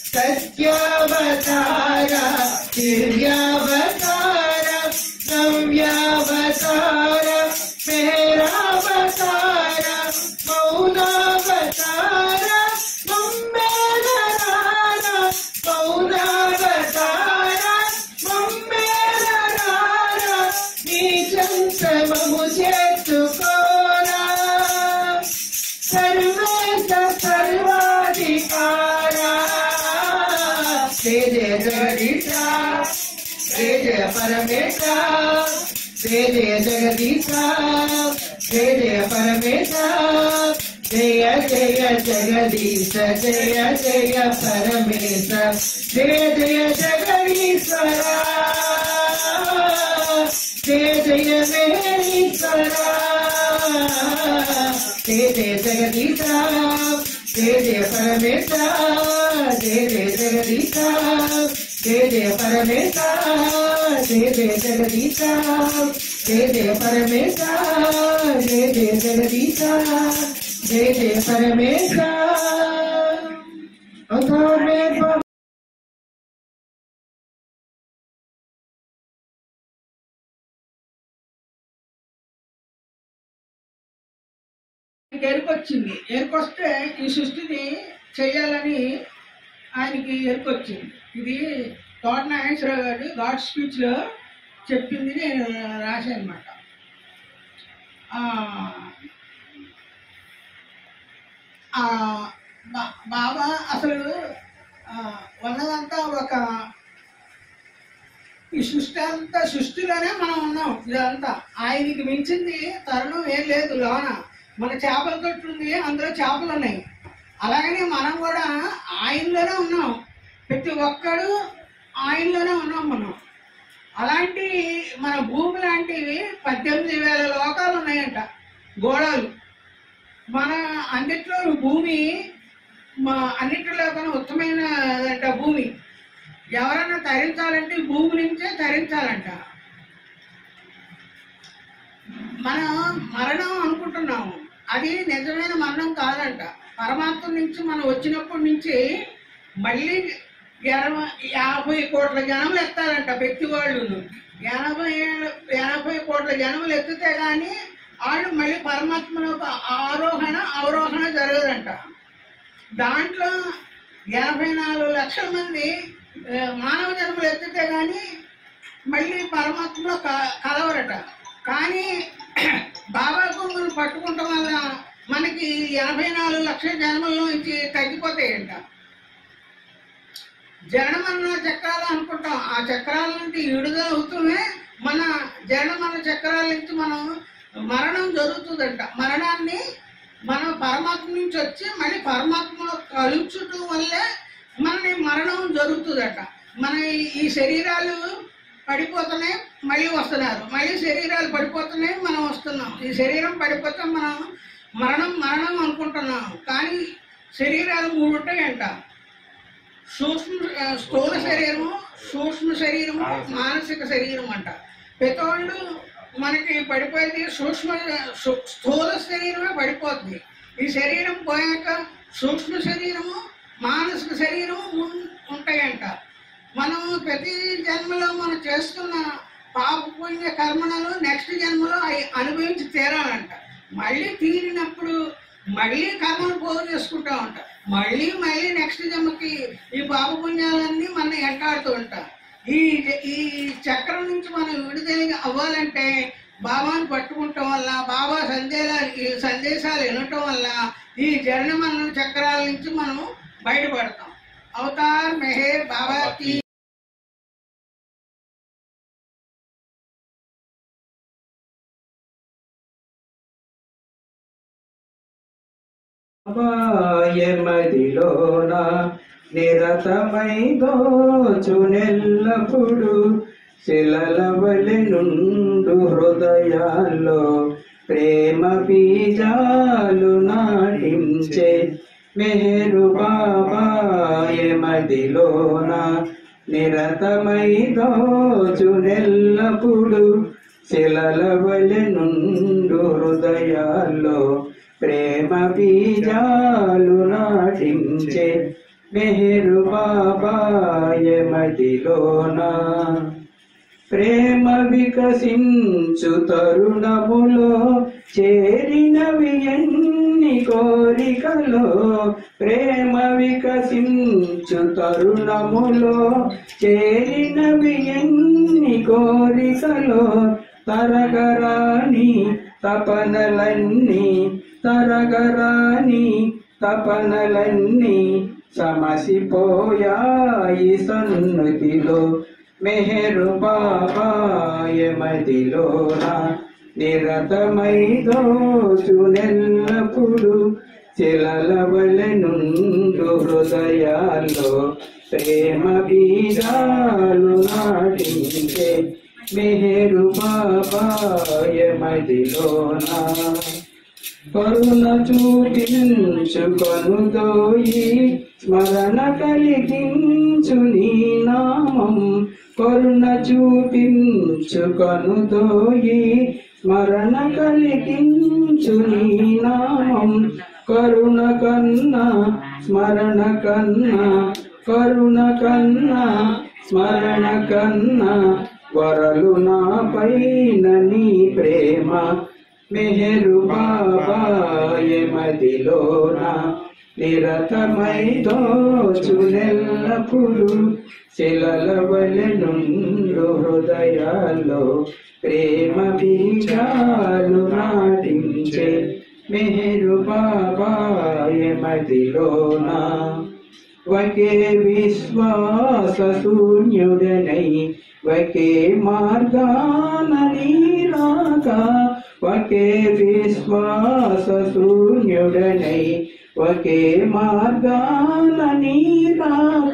సత్యావతార దివ్యావతార సంవ్యావతార మెహరావతార మౌనావతార మమ్మేలరార మౌనావతార మమ్మేలరార నీ చంచమము చేర్చుకోరా సర్వేశ సర్వాధికార జయ జయ జగదీశ జయ జయ పరమేశ జయ జయ జగదీశ జయ జయ పరమేశ జయ జయ జగదీశ జయ జయ పరమేశ జయ జయ జగదీశ్వర జయ జయ మహేశ్వర జయ జయ జగదీశ జయ జయ పరమేశ జయ జయ జగదీశ జయ జయ పరమేశ జయ జయ జగదీశ జయ జయ పరమేశ జయ జయ జగదీశ జయ జయ పరమేశ అథామే ఆయనకి ఎరుకొచ్చింది ఎరుకొస్తే ఈ సృష్టిని చేయాలని ఆయనకి ఎరుకొచ్చింది ఇది తోట నాగేశ్వరరావు గారు గాడ్ స్పీచ్లో చెప్పింది నేను రాశాను అనమాట బాబా అసలు ఆ, ఉన్నదంతా ఒక ఈ సృష్టి అంతా సృష్టిలోనే మనం ఉన్నాం ఇదంతా ఆయనకి మించింది తరుణం ఏం లేదు లోన మన చేపల తొట్టు ఉంది అందులో చేపలు ఉన్నాయి అలాగనే మనం కూడా ఆయనలోనే ఉన్నాం ప్రతి ఒక్కడు ఆయనలోనే ఉన్నాం మనం అలాంటి మన భూమి లాంటివి పద్దెనిమిది వేల లోకాలు ఉన్నాయంట గోడలు మన అన్నిట్లో భూమి మా అన్నిటిలో కన్నా ఉత్తమైన అంట భూమి ఎవరన్నా తరించాలంటే ఈ భూమి నుంచే తరించాలంట మనం మరణం అనుకుంటున్నాము అది నిజమైన మరణం కాదంట పరమాత్మ నుంచి మనం వచ్చినప్పటి నుంచి మళ్ళీ ఎనభై యాభై కోట్ల జనములు ఎత్తాలంట ప్రతి వాళ్ళు ఎనభై ఏళ్ళ- ఎనభై కోట్ల జనములు ఎత్తితే గాని వాళ్ళు మళ్ళీ పరమాత్మలో ఆరోహణ అవరోహణ జరగదంట దాంట్లో ఎనభై నాలుగు లక్షల మంది ఆ, మానవ జన్మలు ఎత్తితే గాని మళ్ళీ పరమాత్మలో క- కలవరట కానీ బాబా కొంగులు పట్టుకుంటాం వల్ల మనకి ఎనభై నాలుగు లక్షల జన్మల నుంచి తగ్గిపోతాయంట జనమన్న చక్రాలు అనుకుంటాం ఆ చక్రాల నుండి విడుదల అవుతూనే మన జనమన్న చక్రాల నుంచి మనం మరణం జరుగుతుందంట మరణాన్ని మనం పరమాత్మ నుంచి వచ్చి మళ్ళీ పరమాత్మలో కలుచుటం వల్లే మనని మరణం జరుగుతుందట మన ఈ- ఈ శరీరాలు పడిపోతున్నాయి మళ్ళీ వస్తున్నారు మళ్ళీ శరీరాలు పడిపోతున్నాయి మనం వస్తున్నాం ఈ శరీరం పడిపోతే మనం మరణం మరణం అనుకుంటున్నాం కానీ శరీరాలు మూడు ఉంటాయంట సూక్ష్మ ఆ, స్థూల శరీరము సూక్ష్మ శరీరము మానసిక శరీరం అంట పెద్దవాళ్ళు మనకి పడిపోయేది సూక్ష్మ సు- స్థూల శరీరమే పడిపోతుంది ఈ శరీరం పోయాక సూక్ష్మ శరీరము మానసిక శరీరము ఉన్- ఉంటాయంట మనం ప్రతి జన్మలో మనం చేస్తున్న పాప పుణ్య కర్మలను నెక్స్ట్ జన్మలో అవి అనుభవించి తీరాలంట మళ్ళీ తీరినప్పుడు మళ్ళీ కర్మను పోగు చేసుకుంటా ఉంటా మళ్ళీ మళ్ళీ నెక్స్ట్ జన్మకి ఈ పాప పుణ్యాలన్నీ మన ఎంటాడుతూ ఉంటా ఈ ఈ చక్రం నుంచి మనం విడుదల అవ్వాలంటే బాబాను పట్టుకుంటాం వల్ల బాబా సందేశాలు ఈ సందేశాలు వినటం వల్ల ఈ జనమరణ చక్రాల నుంచి మనం బయటపడతాం అవతార్ మెహర్ బాబా की మదిలోన నిరతమై దోచునెల్లప్పుడు శిలలవలి నుండు హృదయాల్లో ప్రేమ బీజాలు నాటించే మేరు బాబాయ మదిలోన నిరతమై దోచునెల్లప్పుడు శిలలవలి నుండు హృదయాల్లో ప్రేమ బీజాలు నాటించే మెహరు బాబాయ మదిలోనా ప్రేమ వికసించు తరుణములో చేరినవి ఎన్ని కోరికలో ప్రేమ వికసించు తరుణములో చేరినవి ఎన్ని కోరికలో తరగరాని తపనలన్నీ తరగరాని తపనలన్నీ సమసిపోయాయి సన్నుతిలో మెహరు బాబాయ మదిలోన నిరతమై దోచు నెల్లప్పుడు శిలలవలెనుండు హృదయాల్లో ప్రేమ బీజాలు నాటించే మెహరు బాబాయ మదిలోనా కరుణ చూపించుకొనుదోయి స్మరణ కలిగించు నీ నామం కరుణ చూపించుకొనుదోయి స్మరణ కలిగించు నీ నామం కరుణ కన్నా స్మరణ కన్నా కరుణ కన్నా స్మరణ కన్నా వరలు నా పైన నీ ప్రేమ మెహరు బాబాయ మదిలోన నిరతమై దోచునెల్లప్పుడు శిలల వలెనుండు హృదయాల్లో ప్రేమ బీజాలు నాటించే మెహరు బాబాయ మదిలోన ఒకే విశ్వాస శూన్యుడనై ఒకే మార్గాన నీరాక ఒకే విశ్వాస శూన్యుడనై ఒకే మార్గాన నీరాక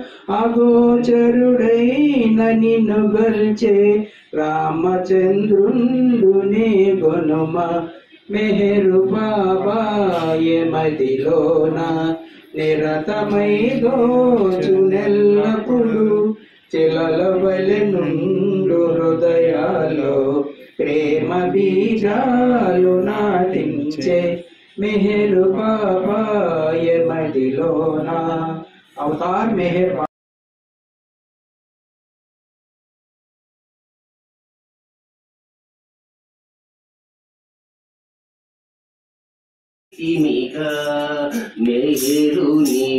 అగోచరుడైన నిన్ను గల్చే రామచంద్రుండునే గొనుమ మెహరు బాబాయ మదిలోన నిరతమై దోచు నెల్లప్పుడు చిలల నుండు హృదయాల్లో ప్రేమ బీజాలు నాటించే మెహరు బాబాయ మదిలోన అవతార్ మెహర్ బా- ఇమిగా మేరుని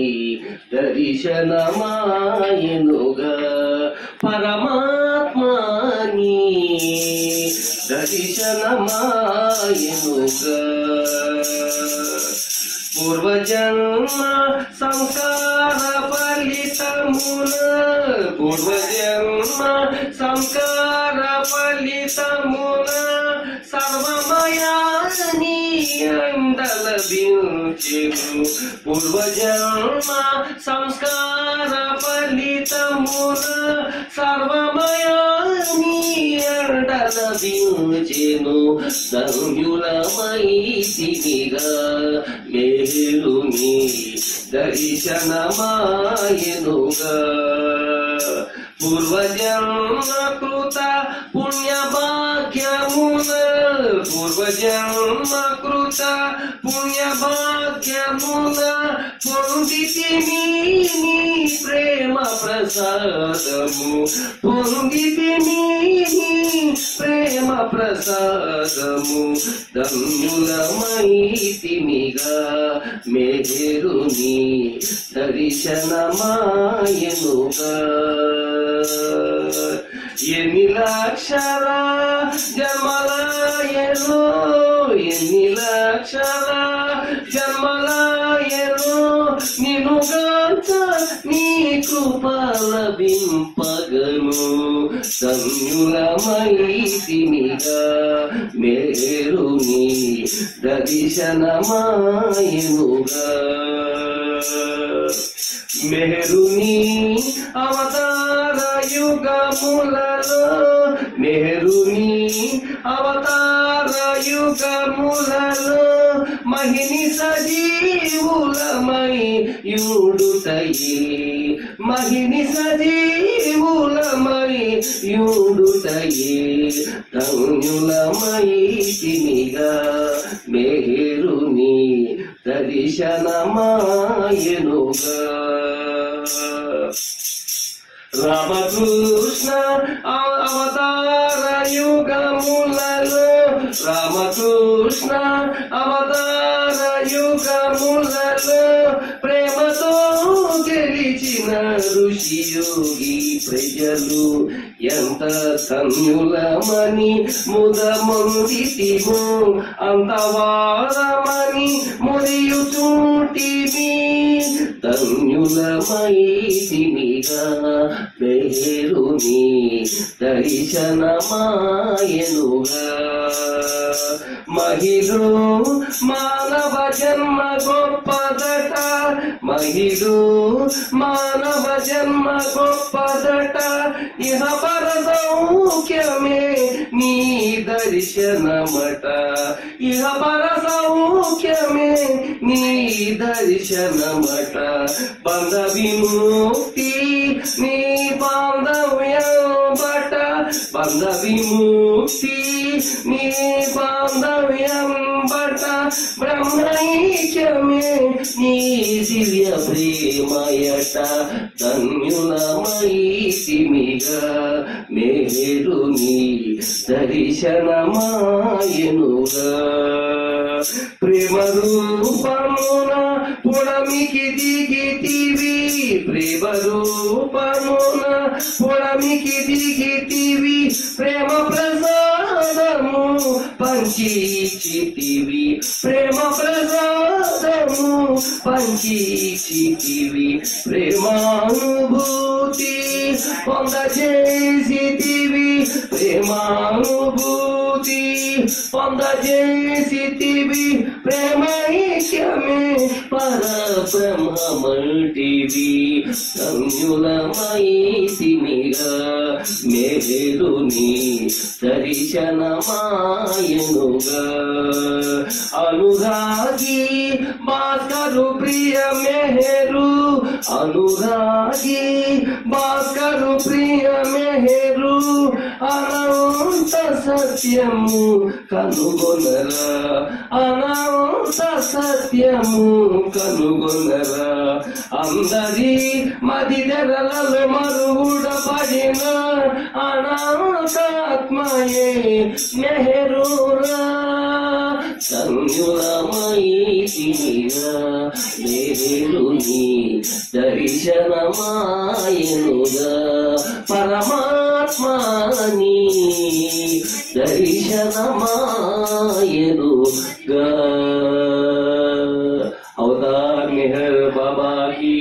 దర్శనమాయనుగా పరమాత్మని దర్శనమాయనుగా పూర్వజన్మ సంస్కార ఫలితమున పూర్వజన్మ సంస్కార ఫలితమున సర్వమయాని అండలభించెను పూర్వజన్మ సంస్కార ఫలితమున సర్వమయాని అండలభించెను ధన్యులమైతినిగా మేలుని దర్శనమాయనుగా పూర్వజన్మ కృత పుణ్య భాగ్యమున పూర్వజన్మ కృత పుణ్య భాగ్యమున పొందితిని నీ ప్రేమ ప్రసాదము పొందితిని నీ ప్రేమ ప్రసాదము ధన్యులమైతినిగా మేరుని దర్శనమాయనుగా ఎన్ని లక్షల జన్మలాయను ఎన్ని లక్షల జన్మలాయను నిన్ను గాంచ నీ కృప లభింపగను సంయులమైతినిగా మేరుని దర్శనమాయనుగా మెహరుని అవతార యుగములలో మెహరుని అవతార యుగములలో మహిని సజీవులమై యూడుతయి మహిని సజీవులమై యూడుతయి ధన్యులమై తినిగా మెహరుని దర్శనమాయనుగా రామకృష్ణ అవ- అవతార యుగములలో రామకృష్ణ అవతార యుగములలో ప్రేమతో గెలిచిన ఋషి యోగి ప్రజలు ఎంత ధన్యులమని ముదముందితిము అంతవారమని ముడియుచుంటివి ధన్యులమైతినిగా పేరుని దర్శనమాయనుగా మహిళ మానవ జన్మ గొప్పదట మహిళ మానవ జన్మ గొప్పదట ఇహ పరసౌఖ్యమే నీ దర్శనమట ఇహ పరసౌఖ్యమే నీ దర్శనమట బంధ విముక్తి నీ బాంధవ్యం బట బంధ విముక్తి నీ బాంధవ్యం బట బ్రహ్మైక్యమే నీ దివ్య ప్రేమయట ధన్యులమైతిమిగా మేరు నీ దర్శనమాయనుగా ప్రేమ రూపమున పుడమికి దిగితివి ప్రేమ రూపమున పుడమికి దిగితివి ప్రేమ ప్రసాదము పంచీచితివి ప్రేమ ప్రసాదము పంచీచితివి ప్రేమానుభూతి పొందచేసితివి ప్రేమానుభూతి పొందచేసితివి ప్రేమైక్యమే పరబ్రహ్మమటివి సంయులమైతిమిగా మేలుని దర్శనమాయనుగా అనురాగి భాస్కరు ప్రియ మెహరు అనురాగి భాస్కరు ప్రియ మెహరు అనంత సత్యము కనుగొనరా అనంత సత్యము కనుగొనరా అందరి మదిదెరలలో మరుగుడబడిన అనాథాత్మయే నెహరూరా సంయులమైతినిగా నేరుని దర్శనమాయనుగా పరమాత్మని దర్శనమాయనుగా అవతార్ మెహర్ బాబా की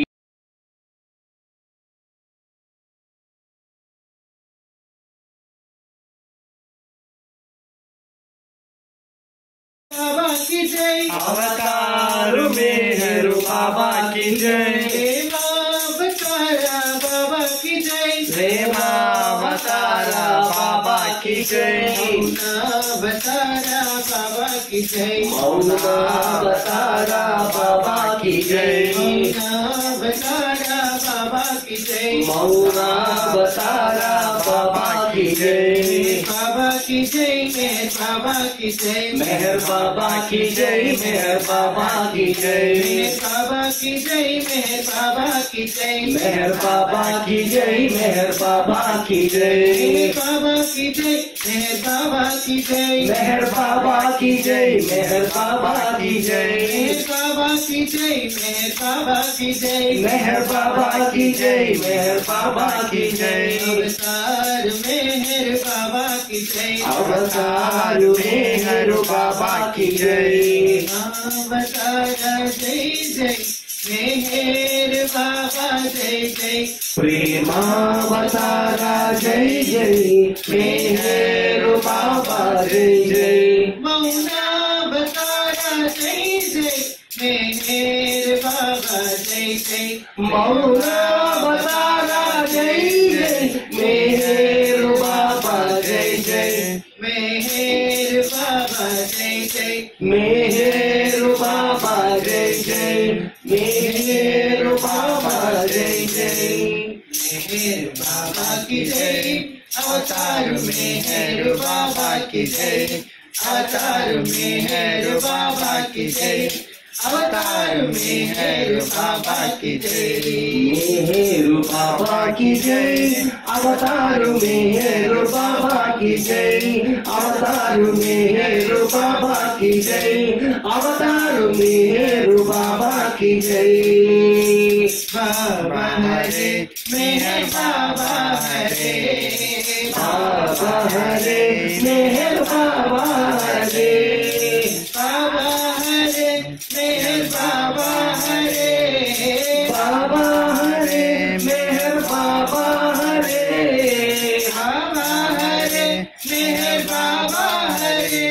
बाबा की जय अवतार मेहर बाबा की जय प्रेमावतारा बाबा की जय प्रेमावतारा बाबा की जय मौनावतारा बाबा की जय मौनावतारा बाबा की जय मौनावतारा बाबा की जय मौनावतारा बाबा की जय बाबा की जय मेहर बाबा की जय मेहर बाबा की जय मेहर बाबा की जय मेहर बाबा की जय मेहर बाबा की जय मेहर बाबा की जय मेहर बाबा की जय मेहर बाबा की जय मेहर बाबा की जय मेहर बाबा की जय मेहर बाबा की जय मेहर बाबा की जय मेहर बाबा की जय मेहर बाबा की जय मेहर बाबा की जय अवतार मेहर बाबा की जय अवतार मेहर बाबा की जय अवतार जय जय मेहर बाबा जय जय प्रेमावतारा जय जय मेहर बाबा जय जय मौनावतारा जय जय मेहर बाबा जय जय मौनावतारा जय जय मेहर बाबा जय जय मेहर बाबा जय जय मेहर बाबा जय जय मेहर बाबा जय जय मेहर बाबा की जय अवतार मेहर बाबा की जय अवतार मेहर बाबा की जय अवतार मेहर बाबा की जय मेहर बाबा की जय अवतार मेहर बाबा की जय अवतार मेहर बाबा की जय अवतार मेहर बाबा की जय बाबा हरे मेहर बाबा हरे बाबा हरे मेहर बाबा हरे बाबा हरे मेहर बाबा हरे बाबा हरे मेहर बाबा हरे बाबा हरे मेहर बाबा हरे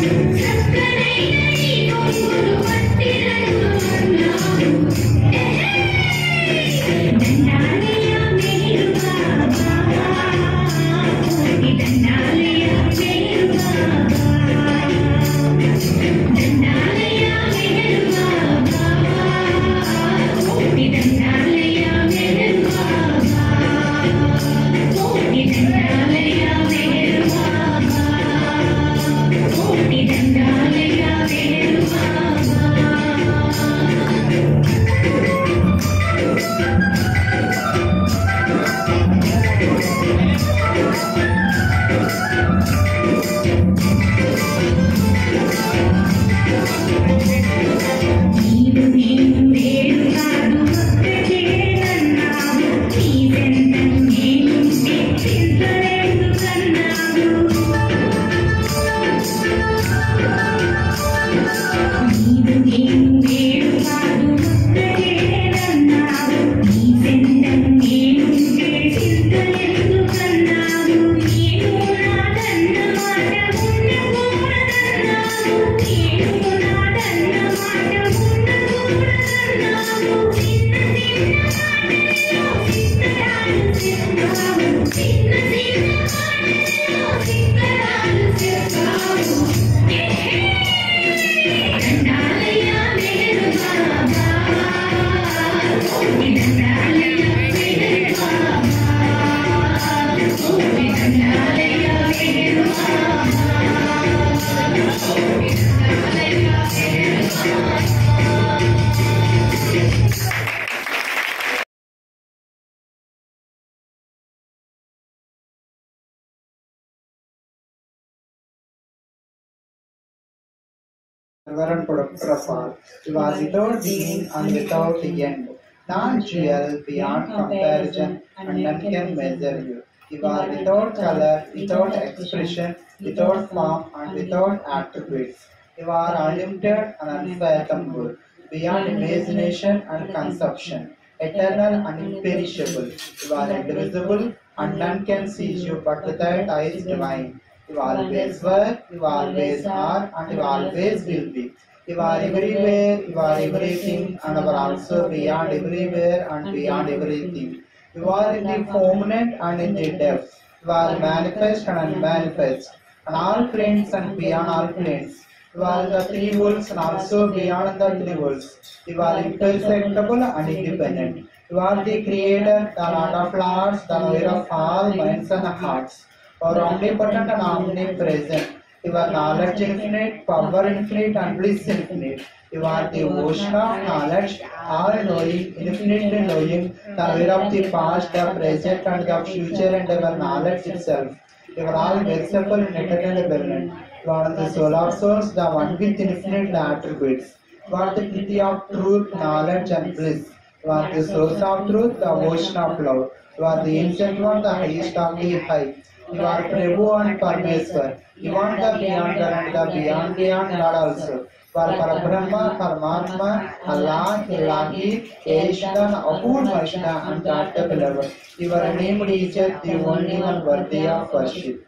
Reverend Prasad. He was without beginning and without end. Non-dual, beyond comparison, and none can measure you. He was without color, without expression, without form, and without attributes. You are unlimited and unfathomable, beyond imagination and conception, eternal and imperishable. You are indivisible, and none can see you but with that eyes divine. You always were, you always are, and you always will be. You are everywhere, you are everything, and are also beyond everywhere and beyond everything. You are in the permanent and in the depth. You are manifest and unmanifest, and all planes and beyond all planes. You are the three worlds and also beyond the three worlds. You are imperceptible and independent. You are the creator, the Lord of Lords, the knower of all minds and hearts. You are omnipotent and omnipresent. Your knowledge infinite, power infinite, and bliss infinite. You are the ocean of knowledge, all knowing, infinitely knowing, the aware of the past, the present, and the future, and our knowledge itself. You are all merciful and eternally benevolent. You are the soul of souls, the one with infinite attributes. You are the pity of truth, knowledge, and bliss. You are the source of truth, the ocean of love. You are the ancient one, the highest of the high. You are Prabhu and Parmeshwar. You are the beyond and the beyond beyond God also. You are Parabrahma, Paramatma, Allah, Ilahi, Ishna, Apur Vaishna, and God the Beloved. You are named teacher, the only one worthy of worship.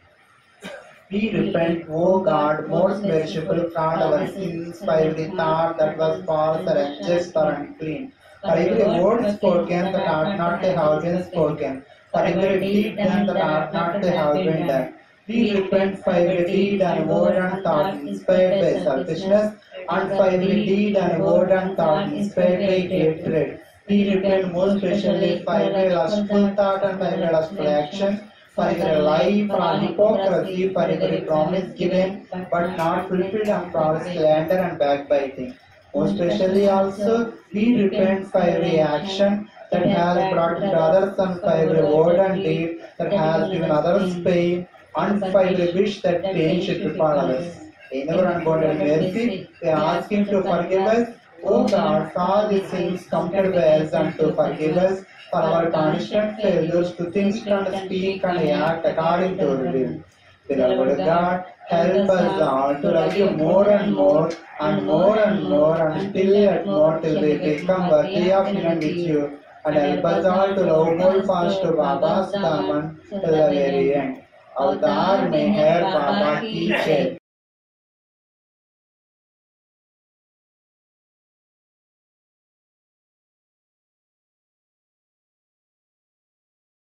We repent, O God, most merciful, from our sins by every thought that was false or unjust or unclean. For every word spoken that ought not to have been spoken. For every deed done that ought not to have been done. We repent for every deed and word and thought inspired by selfishness, and for every deed and word and thought inspired by hatred. We repent most especially for every lustful thought and for every lustful action, for every lie, for hypocrisy, for every promise given but not fulfilled, and for all slander and backbiting. Most especially also, we repent for every action that has brought to others and for every word and deed that has given others pain and for every wish that pain should befall others. In our unbounded mercy, we ask Him to forgive us. O God, for all these things committed by us and to forgive us for our constant failures to think and speak and act according to your will. Beloved God, help us all to love you more and more and more and more and still yet more till we become worthy of union with you and help us all to love more fast to Baba's Daman till the very end. अवतार में है बाबा की जय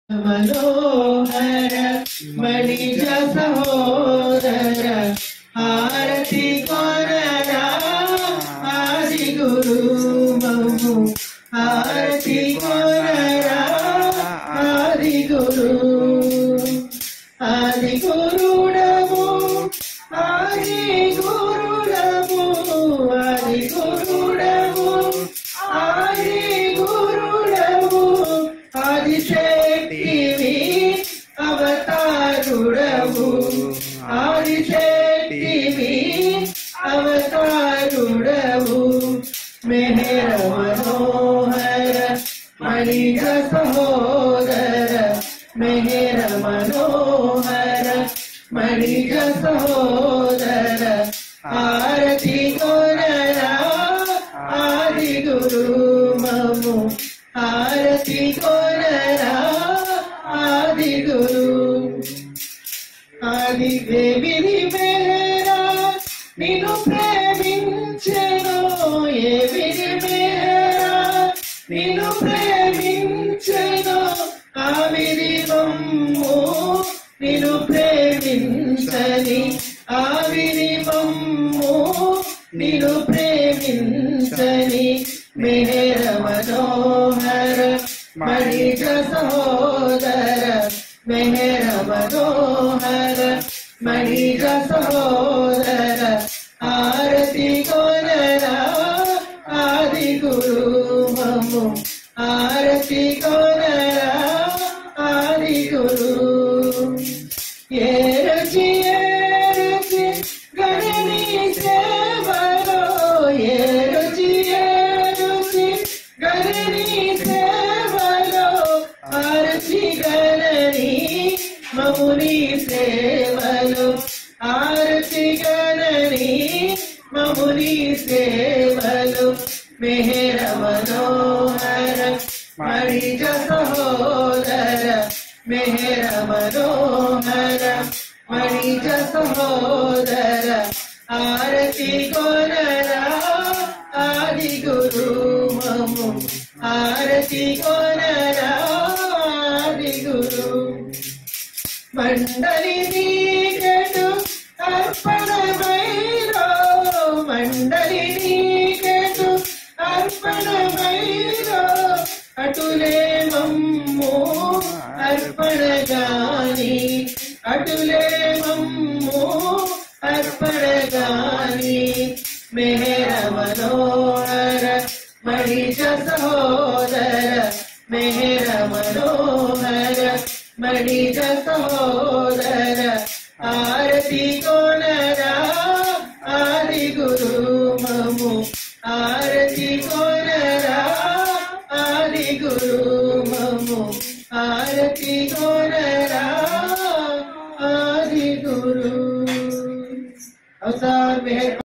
మనోహర మణిజ సహోదర హారతి కొనరా ఆది గురు మము హారతి కొనరా ఆది గురు ఆది గురుడము ఆది గురుడము ఆది గురుడము ఆది గురుడము ఆదిశక్తివి అవతారుడవు ఆదిశక్తివి అవతారుడవు మెహర మనోహర మణిజ సహోదర మెహర మనోహర మణిజ సహోదర ఆరతి కొనరా ఆది గురు మము ఆరతి కొనరా ఆది గురు ఆది దేవిని మేరా నిన్ను ప్రేమించెను ఏ విధి మేరా నిన్ను ప్రేమించెను ఆ విధి మమ్ము నిన్ను ప్రేమించని ఆ విధి మమ్ము నిన్ను ప్రేమించని మెహర మనోహర మణిజ సహోదర మెహర మనోహర మణిజ సహోదర ఆరతి కొనరా ఆది గురు మము ఆరతి కొనరా ఆది గురు ఏ రుచి ఏ రుచి గణని సేవలో ఏ రుచి ఏ రుచి గణని సేవలో ఆరచి గణని మముని సేవలో ఆరచి గణని మముని సేవలో మెహర మనోహర మణిజ సహోదర మెహర మనోహర మణిజ సహోదర ఆరతి కొనరా ఆది గురు మము ఆరతి కొనరా ఆది గురు మండలి నీకెటు అర్పణమైరో మండలి నీకెటు అర్పణమైరో అటులే మమ్ము అర్పణగాని అటులే మమ్ము అర్పణగాని మెహర మనోహర మణిజ సహోదర మెహర మనోహర మణిజ సహోదర ఆరతి కొనరా ఆది గురు మము ఆరతి కొనరా ఆది గురు మము ఆరతి కొనరా ఆది గురు అవతార్ మెహర్